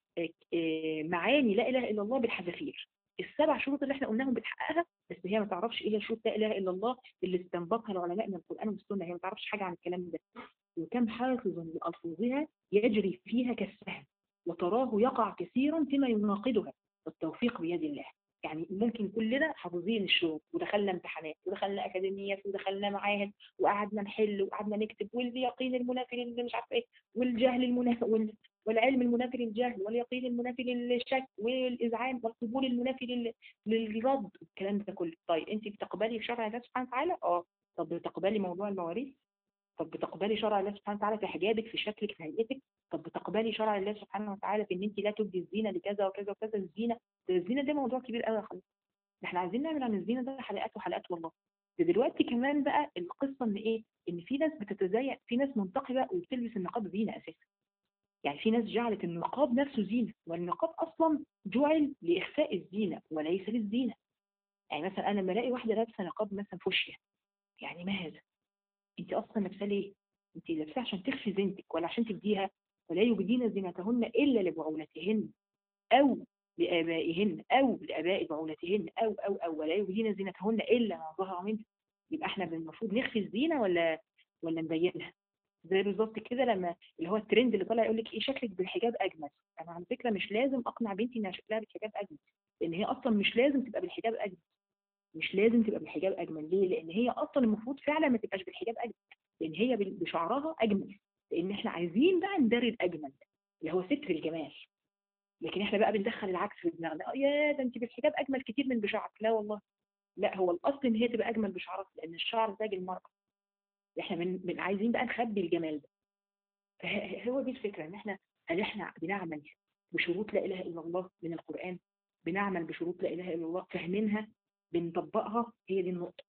S1: معاني لا إله إلا الله بالحذافير السبع شروط اللي احنا قلناهم بتحققها بس هي ما تعرفش ايه هي شروط لا اله الا الله اللي استنبطها العلماء من القران والسنه هي ما تعرفش حاجه عن الكلام ده وكم حافظ لألفاظها يجري فيها كالسهم وتراه يقع كثيرا فيما يناقضها والتوفيق بيد الله يعني ممكن كلنا حافظين الشروط ودخلنا امتحانات ودخلنا اكاديميات ودخلنا معاهد وقعدنا نحل وقعدنا نكتب واليقين المنافي اللي مش عارفه ايه والجهل المنافي والعلم المنافي للجهل واليقين المنافي للشك والاذعان والقبول المنافي للرد الكلام ده كله طيب انت بتقبلي شرع الله سبحانه وتعالى اه طب بتقبلي موضوع المواريث طب بتقبلي شرع الله سبحانه وتعالى في حجابك في شكلك في هيئتك طب بتقبلي شرع الله سبحانه وتعالى في ان انت لا تبدي الزينه لكذا وكذا وكذا الزينه الزينه ده موضوع كبير قوي يا خالد احنا عايزين نعمل عن الزينه ده حلقات وحلقات والله ده دلوقتي كمان بقى القصه ان ايه ان في ناس بتتزين في ناس منتقبه وبتلبس النقاب زينه اساسا يعني في ناس جعلت النقاب نفسه زينه والنقاب اصلا جعل لاخفاء الزينه وليس للزينه يعني مثلا انا لما الاقي واحده لابسه نقاب مثلا فوشيا يعني ما هذا انت اصلا لابسه ليه انت لابسه عشان تخفي زينتك ولا عشان تبديها ولا يبدين زينتهن الا لبعولتهن او لابائهن او لاباء بعولتهن او او او ولا يبدين زينتهن الا ما ظهر منها يبقى احنا المفروض نخفي الزينه ولا ولا نبينها زي بالظبط كده لما اللي هو الترند اللي طالع يقول لك ايه شكلك بالحجاب اجمل انا على فكره مش لازم اقنع بنتي انها شكلها بالحجاب اجمل لان هي اصلا مش لازم تبقى بالحجاب اجمل مش لازم تبقى بالحجاب اجمل ليه لان هي اصلا المفروض فعلا ما تبقاش بالحجاب اجمل لان هي بشعرها اجمل لان احنا عايزين بقى ندرب اجمل اللي هو ستر الجمال لكن احنا بقى بندخل العكس في دماغنا يا ده انت بالحجاب اجمل كتير من بشعرك لا والله لا هو الاصل ان هي تبقى اجمل بشعرها لان الشعر تاج المراه احنا من, من عايزين بقى نخبي الجمال ده فهو دي الفكره ان احنا هل احنا بنعمل بشروط لا اله الا الله من القران بنعمل بشروط لا اله الا الله فاهمينها بنطبقها هي دي النقطه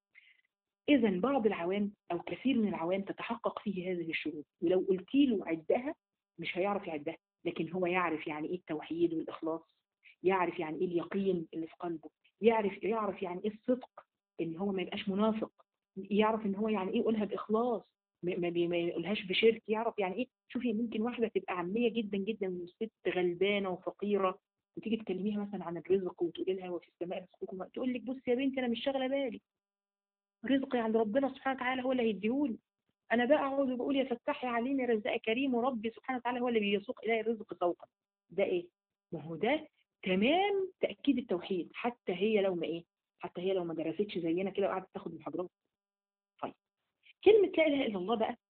S1: اذا بعض العوام او كثير من العوام تتحقق فيه هذه الشروط ولو قلت له عدها مش هيعرف يعدها لكن هو يعرف يعني ايه التوحيد والاخلاص يعرف يعني ايه اليقين اللي في قلبه يعرف يعرف يعني ايه الصدق ان هو ما يبقاش منافق يعرف ان هو يعني ايه يقولها باخلاص ما, ما يقولهاش بشرك يعرف يعني ايه شوفي ممكن واحده تبقى عاميه جدا جدا وست غلبانه وفقيره وتيجي تكلميها مثلا عن الرزق وتقولي لها وفي السماء رزقكم تقول لك بصي يا بنتي انا مش شاغله بالي رزقي عند ربنا سبحانه وتعالى هو اللي هيديهولي انا بقى اقعد وبقول يا فتاح يا عليم يا رزاق كريم وربي سبحانه وتعالى هو اللي بيسوق الي الرزق سوقا ده ايه ما هو ده تمام تاكيد التوحيد حتى هي لو ما ايه حتى هي لو ما درستش زينا كده وقعدت تاخد محاضرات طيب كلمه لا اله الا الله بقى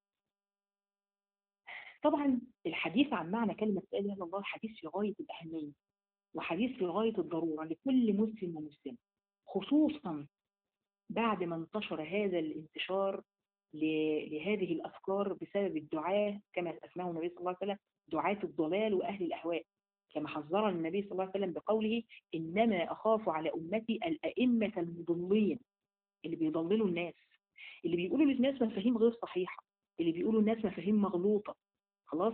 S1: طبعا الحديث عن معنى كلمه لا اله الا الله حديث في غايه الاهميه وحديث في غايه الضروره لكل مسلم ومسلم خصوصا بعد ما انتشر هذا الانتشار لهذه الأفكار بسبب الدعاة كما أسماه النبي صلى الله عليه وسلم دعاة الضلال وأهل الأهواء كما حذرنا النبي صلى الله عليه وسلم بقوله إنما أخاف على أمتي الأئمة المضلين اللي بيضللوا الناس اللي بيقولوا للناس مفاهيم غير صحيحة اللي بيقولوا الناس مفاهيم مغلوطة خلاص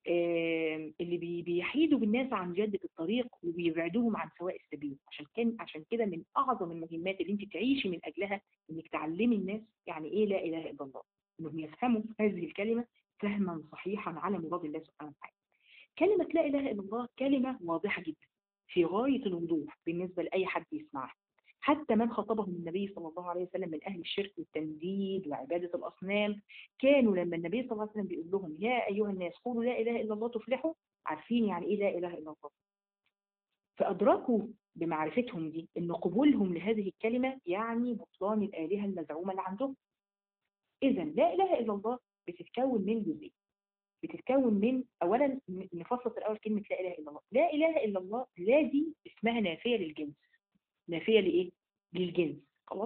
S1: اللي بيحيدوا بالناس عن جادة الطريق وبيبعدوهم عن سواء السبيل عشان كان عشان كده من اعظم المهمات اللي انت تعيشي من اجلها انك تعلمي الناس يعني ايه لا اله الا الله انهم يفهموا هذه الكلمه فهما صحيحا على مراد الله سبحانه وتعالى كلمه لا اله الا الله كلمه واضحه جدا في غايه الوضوح بالنسبه لاي حد يسمعها حتى من خاطبهم النبي صلى الله عليه وسلم من أهل الشرك والتنديد وعبادة الأصنام كانوا لما النبي صلى الله عليه وسلم بيقول لهم يا أيها الناس قولوا لا إله إلا الله تفلحوا عارفين يعني إيه لا إله إلا الله فأدركوا بمعرفتهم دي أن قبولهم لهذه الكلمة يعني بطلان الآلهة المزعومة اللي عندهم إذا لا إله إلا الله بتتكون من جزئين بتتكون من أولا نفصل الأول كلمة لا إله إلا الله لا إله إلا الله لا دي اسمها نافية للجنس نافية لإيه؟ للجنس خلاص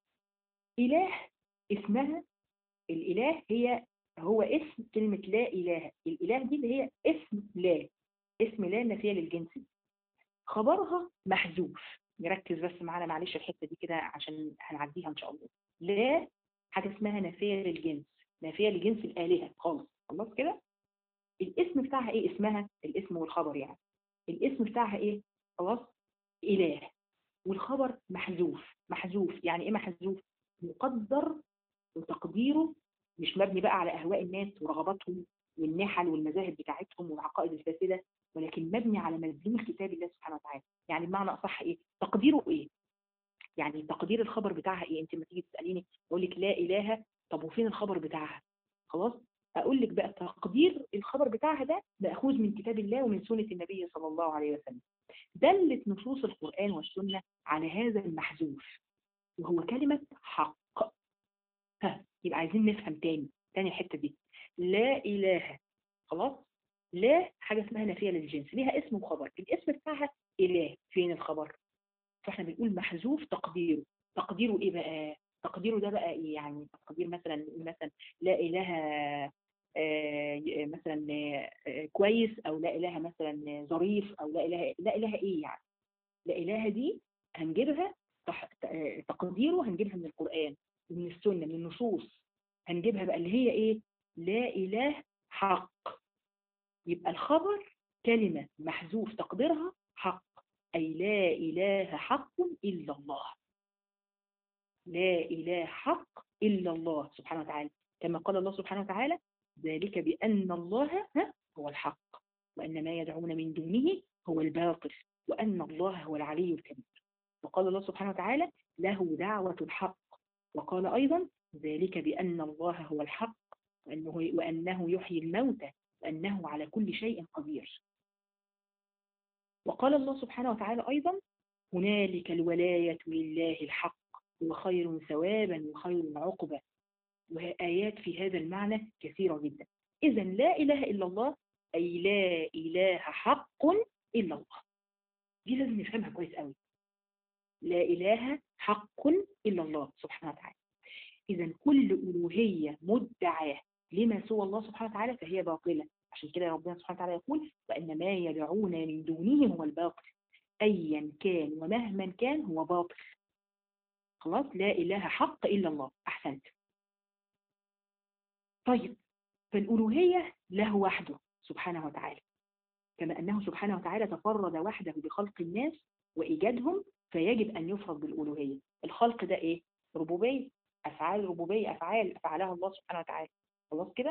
S1: إله اسمها الإله هي هو اسم كلمة لا إله الإله دي اللي هي اسم لا اسم لا نافية للجنس خبرها محذوف نركز بس معانا معلش الحتة دي كده عشان هنعديها إن شاء الله لا حاجة اسمها نافية للجنس نافية لجنس الآلهة خالص خلاص كده الاسم بتاعها ايه اسمها الاسم والخبر يعني الاسم بتاعها ايه خلاص إله والخبر محذوف محذوف يعني ايه محذوف مقدر وتقديره مش مبني بقى على اهواء الناس ورغباتهم والنحل والمذاهب بتاعتهم والعقائد الفاسده ولكن مبني على مدلول كتاب الله سبحانه وتعالى يعني بمعنى اصح ايه تقديره ايه يعني تقدير الخبر بتاعها ايه انت لما تيجي تساليني اقول لك لا اله طب وفين الخبر بتاعها خلاص اقول لك بقى تقدير الخبر بتاعها ده ماخوذ من كتاب الله ومن سنه النبي صلى الله عليه وسلم دلت نصوص القرآن والسنة على هذا المحذوف وهو كلمة حق ها يبقى عايزين نفهم تاني تاني الحتة دي لا إله خلاص لا حاجة اسمها نافية للجنس ليها اسم وخبر الاسم بتاعها إله فين الخبر فاحنا بنقول محذوف تقديره تقديره ايه بقى تقديره ده بقى ايه يعني تقدير مثلا نقول مثلا لا اله آه مثلا آه كويس او لا اله مثلا ظريف او لا اله لا اله ايه يعني لا اله دي هنجيبها تقديره هنجيبها من القرآن ومن السنة من النصوص هنجيبها بقى اللي هي ايه لا اله حق يبقى الخبر كلمة محذوف تقديرها حق أي لا إله حق إلا الله لا إله حق إلا الله سبحانه وتعالى كما قال الله سبحانه وتعالى ذلك بأن الله هو الحق وأن ما يدعون من دونه هو الباطل وأن الله هو العلي الكبير وقال الله سبحانه وتعالى له دعوة الحق وقال أيضا ذلك بأن الله هو الحق وأنه, وأنه يحيي الموتى وأنه على كل شيء قدير وقال الله سبحانه وتعالى أيضا هنالك الولاية لله الحق وخير ثوابا وخير عقبة وآيات في هذا المعنى كثيرة جدا إذا لا إله إلا الله أي لا إله حق إلا الله دي لازم نفهمها كويس قوي لا إله حق إلا الله سبحانه وتعالى إذا كل ألوهية مدعاة لما سوى الله سبحانه وتعالى فهي باطلة عشان كده ربنا سبحانه وتعالى يقول وأن ما يدعون من دونه هو الباطل أيا كان ومهما كان هو باطل خلاص لا إله حق إلا الله أحسنت طيب فالألوهية له وحده سبحانه وتعالى كما أنه سبحانه وتعالى تفرد وحده بخلق الناس وإيجادهم فيجب أن يفرض بالألوهية الخلق ده إيه؟ ربوبية أفعال ربوبية أفعال أفعلها الله سبحانه وتعالى خلاص كده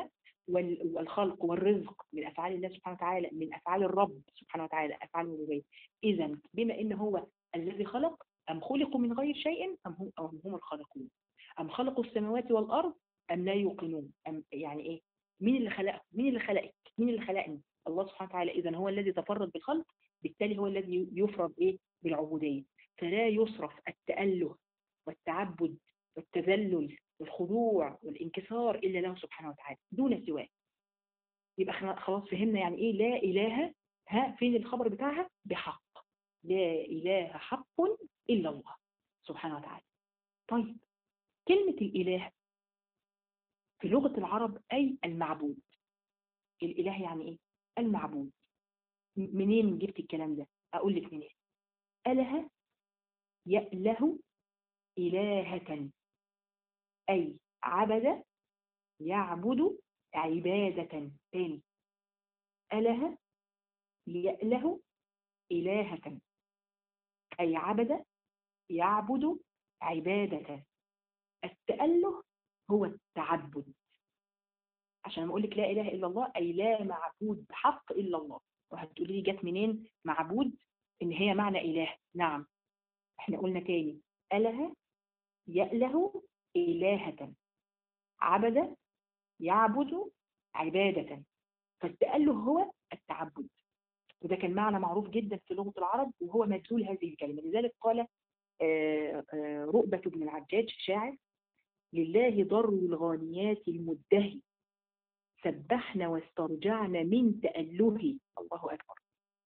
S1: والخلق والرزق من أفعال الله سبحانه وتعالى من أفعال الرب سبحانه وتعالى أفعال الربوبية إذا بما إن هو الذي خلق أم خلقوا من غير شيء أم هم, أم هم الخالقون أم خلقوا السماوات والأرض أم لا يوقنون أم يعني إيه مين اللي خلقك مين اللي خلقك مين اللي خلقني الله سبحانه وتعالى إذا هو الذي تفرد بالخلق بالتالي هو الذي يفرض إيه بالعبودية فلا يصرف التأله والتعبد والتذلل والخضوع والانكسار إلا له سبحانه وتعالى دون سواه يبقى خلاص فهمنا يعني إيه لا إله ها فين الخبر بتاعها بحق لا إله حق إلا الله سبحانه وتعالى طيب كلمة الإله في لغة العرب أي المعبود الإله يعني إيه المعبود منين جبت الكلام ده أقول لك منين أله يأله إلهة أي عبد يعبد عبادة تاني أله يأله إلهة أي عبد يعبد عبادة التأله هو التعبد عشان لما اقول لك لا اله الا الله اي لا معبود بحق الا الله وهتقولي لي جت منين معبود ان هي معنى اله نعم احنا قلنا تاني اله يأله إلهة عبد يعبد عبادة فالتأله هو التعبد وده كان معنى معروف جدا في لغة العرب وهو مدلول هذه الكلمة لذلك قال رؤبة بن العجاج شاعر لله ضر الغانيات المدهي سبحنا واسترجعنا من تأله الله أكبر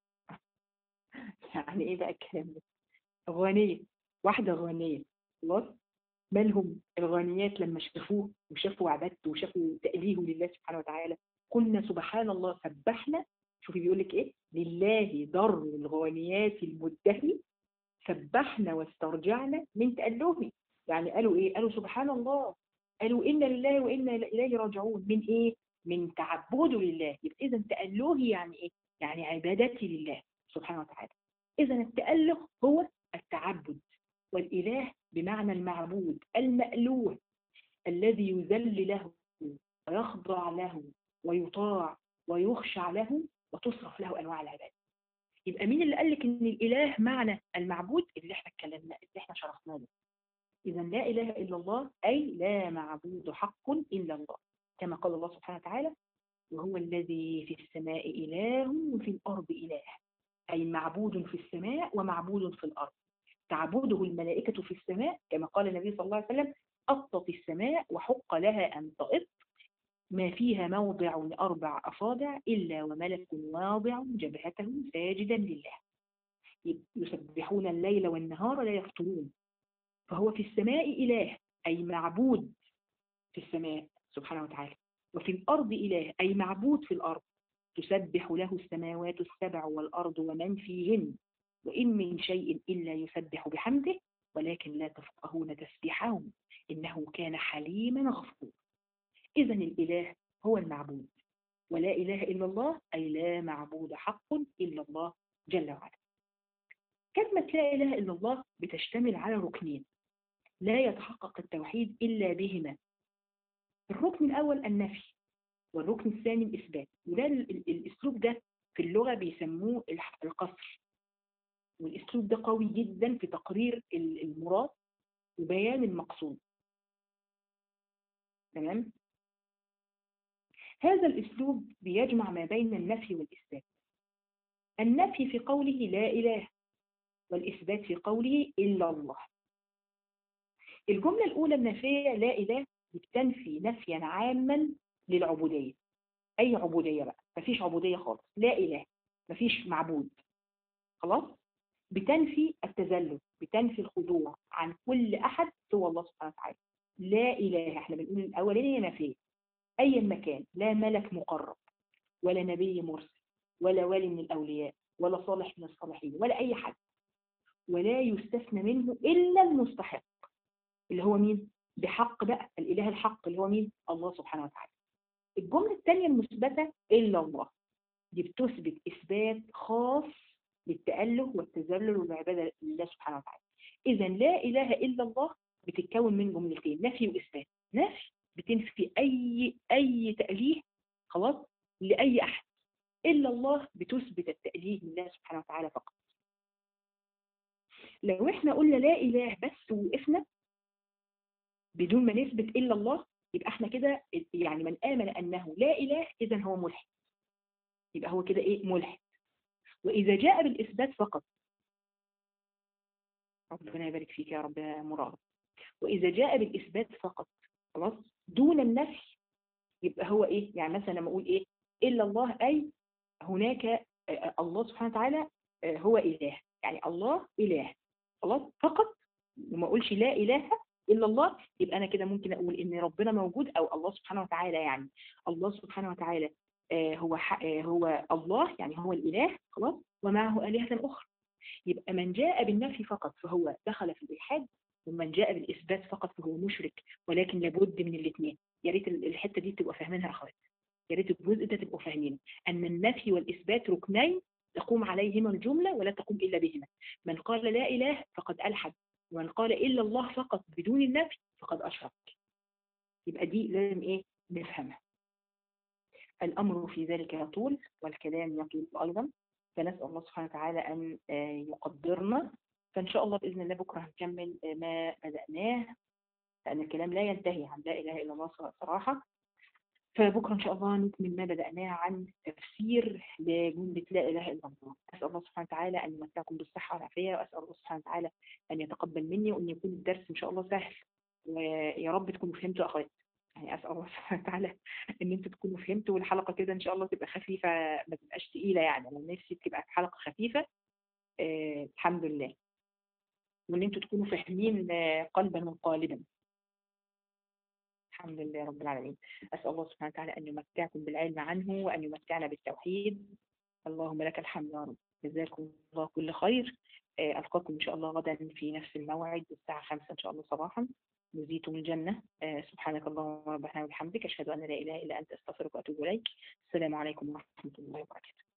S1: يعني إيه بقى الكلام ده غانية واحدة غانية خلاص مالهم الغانيات لما شافوه وشافوا عبادته وشافوا تأليه لله سبحانه وتعالى قلنا سبحان الله سبحنا شوفي بيقول لك ايه لله ضر الغانيات المدهي سبحنا واسترجعنا من تألهه يعني قالوا ايه قالوا سبحان الله قالوا إنا لله وإنا إليه راجعون من ايه من تعبده لله يبقى اذا تألهي يعني ايه يعني عبادتي لله سبحانه وتعالى اذا التأله هو التعبد والإله بمعنى المعبود المألوه الذي يذل له ويخضع له ويطاع ويخشع له وتصرف له أنواع العبادة يبقى مين اللي قال لك ان الاله معنى المعبود اللي احنا اتكلمنا اللي احنا شرحناه ده اذا لا اله الا الله اي لا معبود حق الا الله كما قال الله سبحانه وتعالى وهو الذي في السماء اله وفي الارض اله اي معبود في السماء ومعبود في الارض تعبده الملائكة في السماء كما قال النبي صلى الله عليه وسلم أطت السماء وحق لها أن تأط ما فيها موضع أربع أصابع إلا وملك واضع جبهته ساجدا لله يسبحون الليل والنهار لا يفترون فهو في السماء إله أي معبود في السماء سبحانه وتعالى وفي الأرض إله أي معبود في الأرض تسبح له السماوات السبع والأرض ومن فيهن وإن من شيء إلا يسبح بحمده ولكن لا تفقهون تسبيحهم إنه كان حليما غفورا إذا الإله هو المعبود ولا إله إلا الله أي لا معبود حق إلا الله جل وعلا كلمة لا إله إلا الله بتشتمل على ركنين لا يتحقق التوحيد إلا بهما الركن الأول النفي والركن الثاني الإثبات وده الأسلوب ده في اللغة بيسموه القصر والأسلوب ده قوي جدا في تقرير المراد وبيان المقصود تمام هذا الأسلوب بيجمع ما بين النفي والإثبات النفي في قوله لا إله والإثبات في قوله إلا الله الجملة الأولى النفية لا إله بتنفي نفيا عاما للعبودية أي عبودية بقى مفيش عبودية خالص لا إله مفيش معبود خلاص بتنفي التذلل بتنفي الخضوع عن كل أحد سوى الله سبحانه وتعالى لا إله احنا بنقول الأولانية نفيه أي مكان لا ملك مقرب ولا نبي مرسل ولا ولي من الأولياء ولا صالح من الصالحين ولا أي حد ولا يستثنى منه إلا المستحق اللي هو مين؟ بحق بقى الإله الحق اللي هو مين؟ الله سبحانه وتعالى الجملة الثانية المثبتة إلا الله دي بتثبت إثبات خاص للتأله والتذلل والعبادة لله سبحانه وتعالى إذا لا إله إلا الله بتتكون من جملتين نفي وإثبات نفي بتنفي أي أي تأليه خلاص لأي أحد إلا الله بتثبت التأليه لله سبحانه وتعالى فقط لو احنا قلنا لا إله بس وقفنا بدون ما نثبت إلا الله يبقى احنا كده يعني من آمن أنه لا إله إذا هو ملحد يبقى هو كده إيه ملحد وإذا جاء بالإثبات فقط ربنا يبارك فيك يا رب يا مراد وإذا جاء بالإثبات فقط خلاص دون النفي يبقى هو إيه يعني مثلا لما أقول إيه إلا الله أي هناك الله سبحانه وتعالى هو إله يعني الله إله خلاص فقط وما أقولش لا إله إلا الله يبقى أنا كده ممكن أقول إن ربنا موجود أو الله سبحانه وتعالى يعني الله سبحانه وتعالى هو هو الله يعني هو الإله خلاص ومعه آلهة أخرى يبقى من جاء بالنفي فقط فهو دخل في الإلحاد ومن جاء بالإثبات فقط فهو مشرك ولكن لابد من الاثنين يا ريت الحتة دي تبقى فاهمينها يا أخوات يا ريت الجزء ده تبقوا فاهمين أن النفي والإثبات ركنين تقوم عليهما الجملة ولا تقوم إلا بهما من قال لا إله فقد ألحد ومن قال إلا الله فقط بدون النفي فقد أشرك يبقى دي لازم إيه نفهمها الأمر في ذلك يطول والكلام يطول أيضا فنسأل الله سبحانه وتعالى أن يقدرنا فإن شاء الله بإذن الله بكرة هنكمل ما بدأناه لأن الكلام لا ينتهي عن لا إله إلا الله صراحة فبكرة إن شاء الله نكمل ما بدأناه عن تفسير لجملة لا إله إلا الله أسأل الله سبحانه وتعالى أن يمتعكم بالصحة والعافية وأسأل الله سبحانه وتعالى أن يتقبل مني وأن يكون الدرس إن شاء الله سهل ويا رب تكونوا فهمتوا أخوات يعني أسأل الله سبحانه وتعالى إن أنتوا تكونوا فهمتوا والحلقة كده إن شاء الله تبقى خفيفة ما تبقاش تقيلة يعني أنا نفسي تبقى حلقة خفيفة آه الحمد لله وإن أنتوا تكونوا فاهمين قلبا وقالبا الحمد لله رب العالمين أسأل الله سبحانه وتعالى أن يمتعكم بالعلم عنه وأن يمتعنا بالتوحيد اللهم لك الحمد يا رب جزاكم الله كل خير ألقاكم إن شاء الله غدا في نفس الموعد الساعة 5 إن شاء الله صباحا نزيتم الجنة سبحانك اللهم ربنا وبحمدك أشهد أن لا إله إلا أنت أستغفرك وأتوب إليك السلام عليكم ورحمة الله وبركاته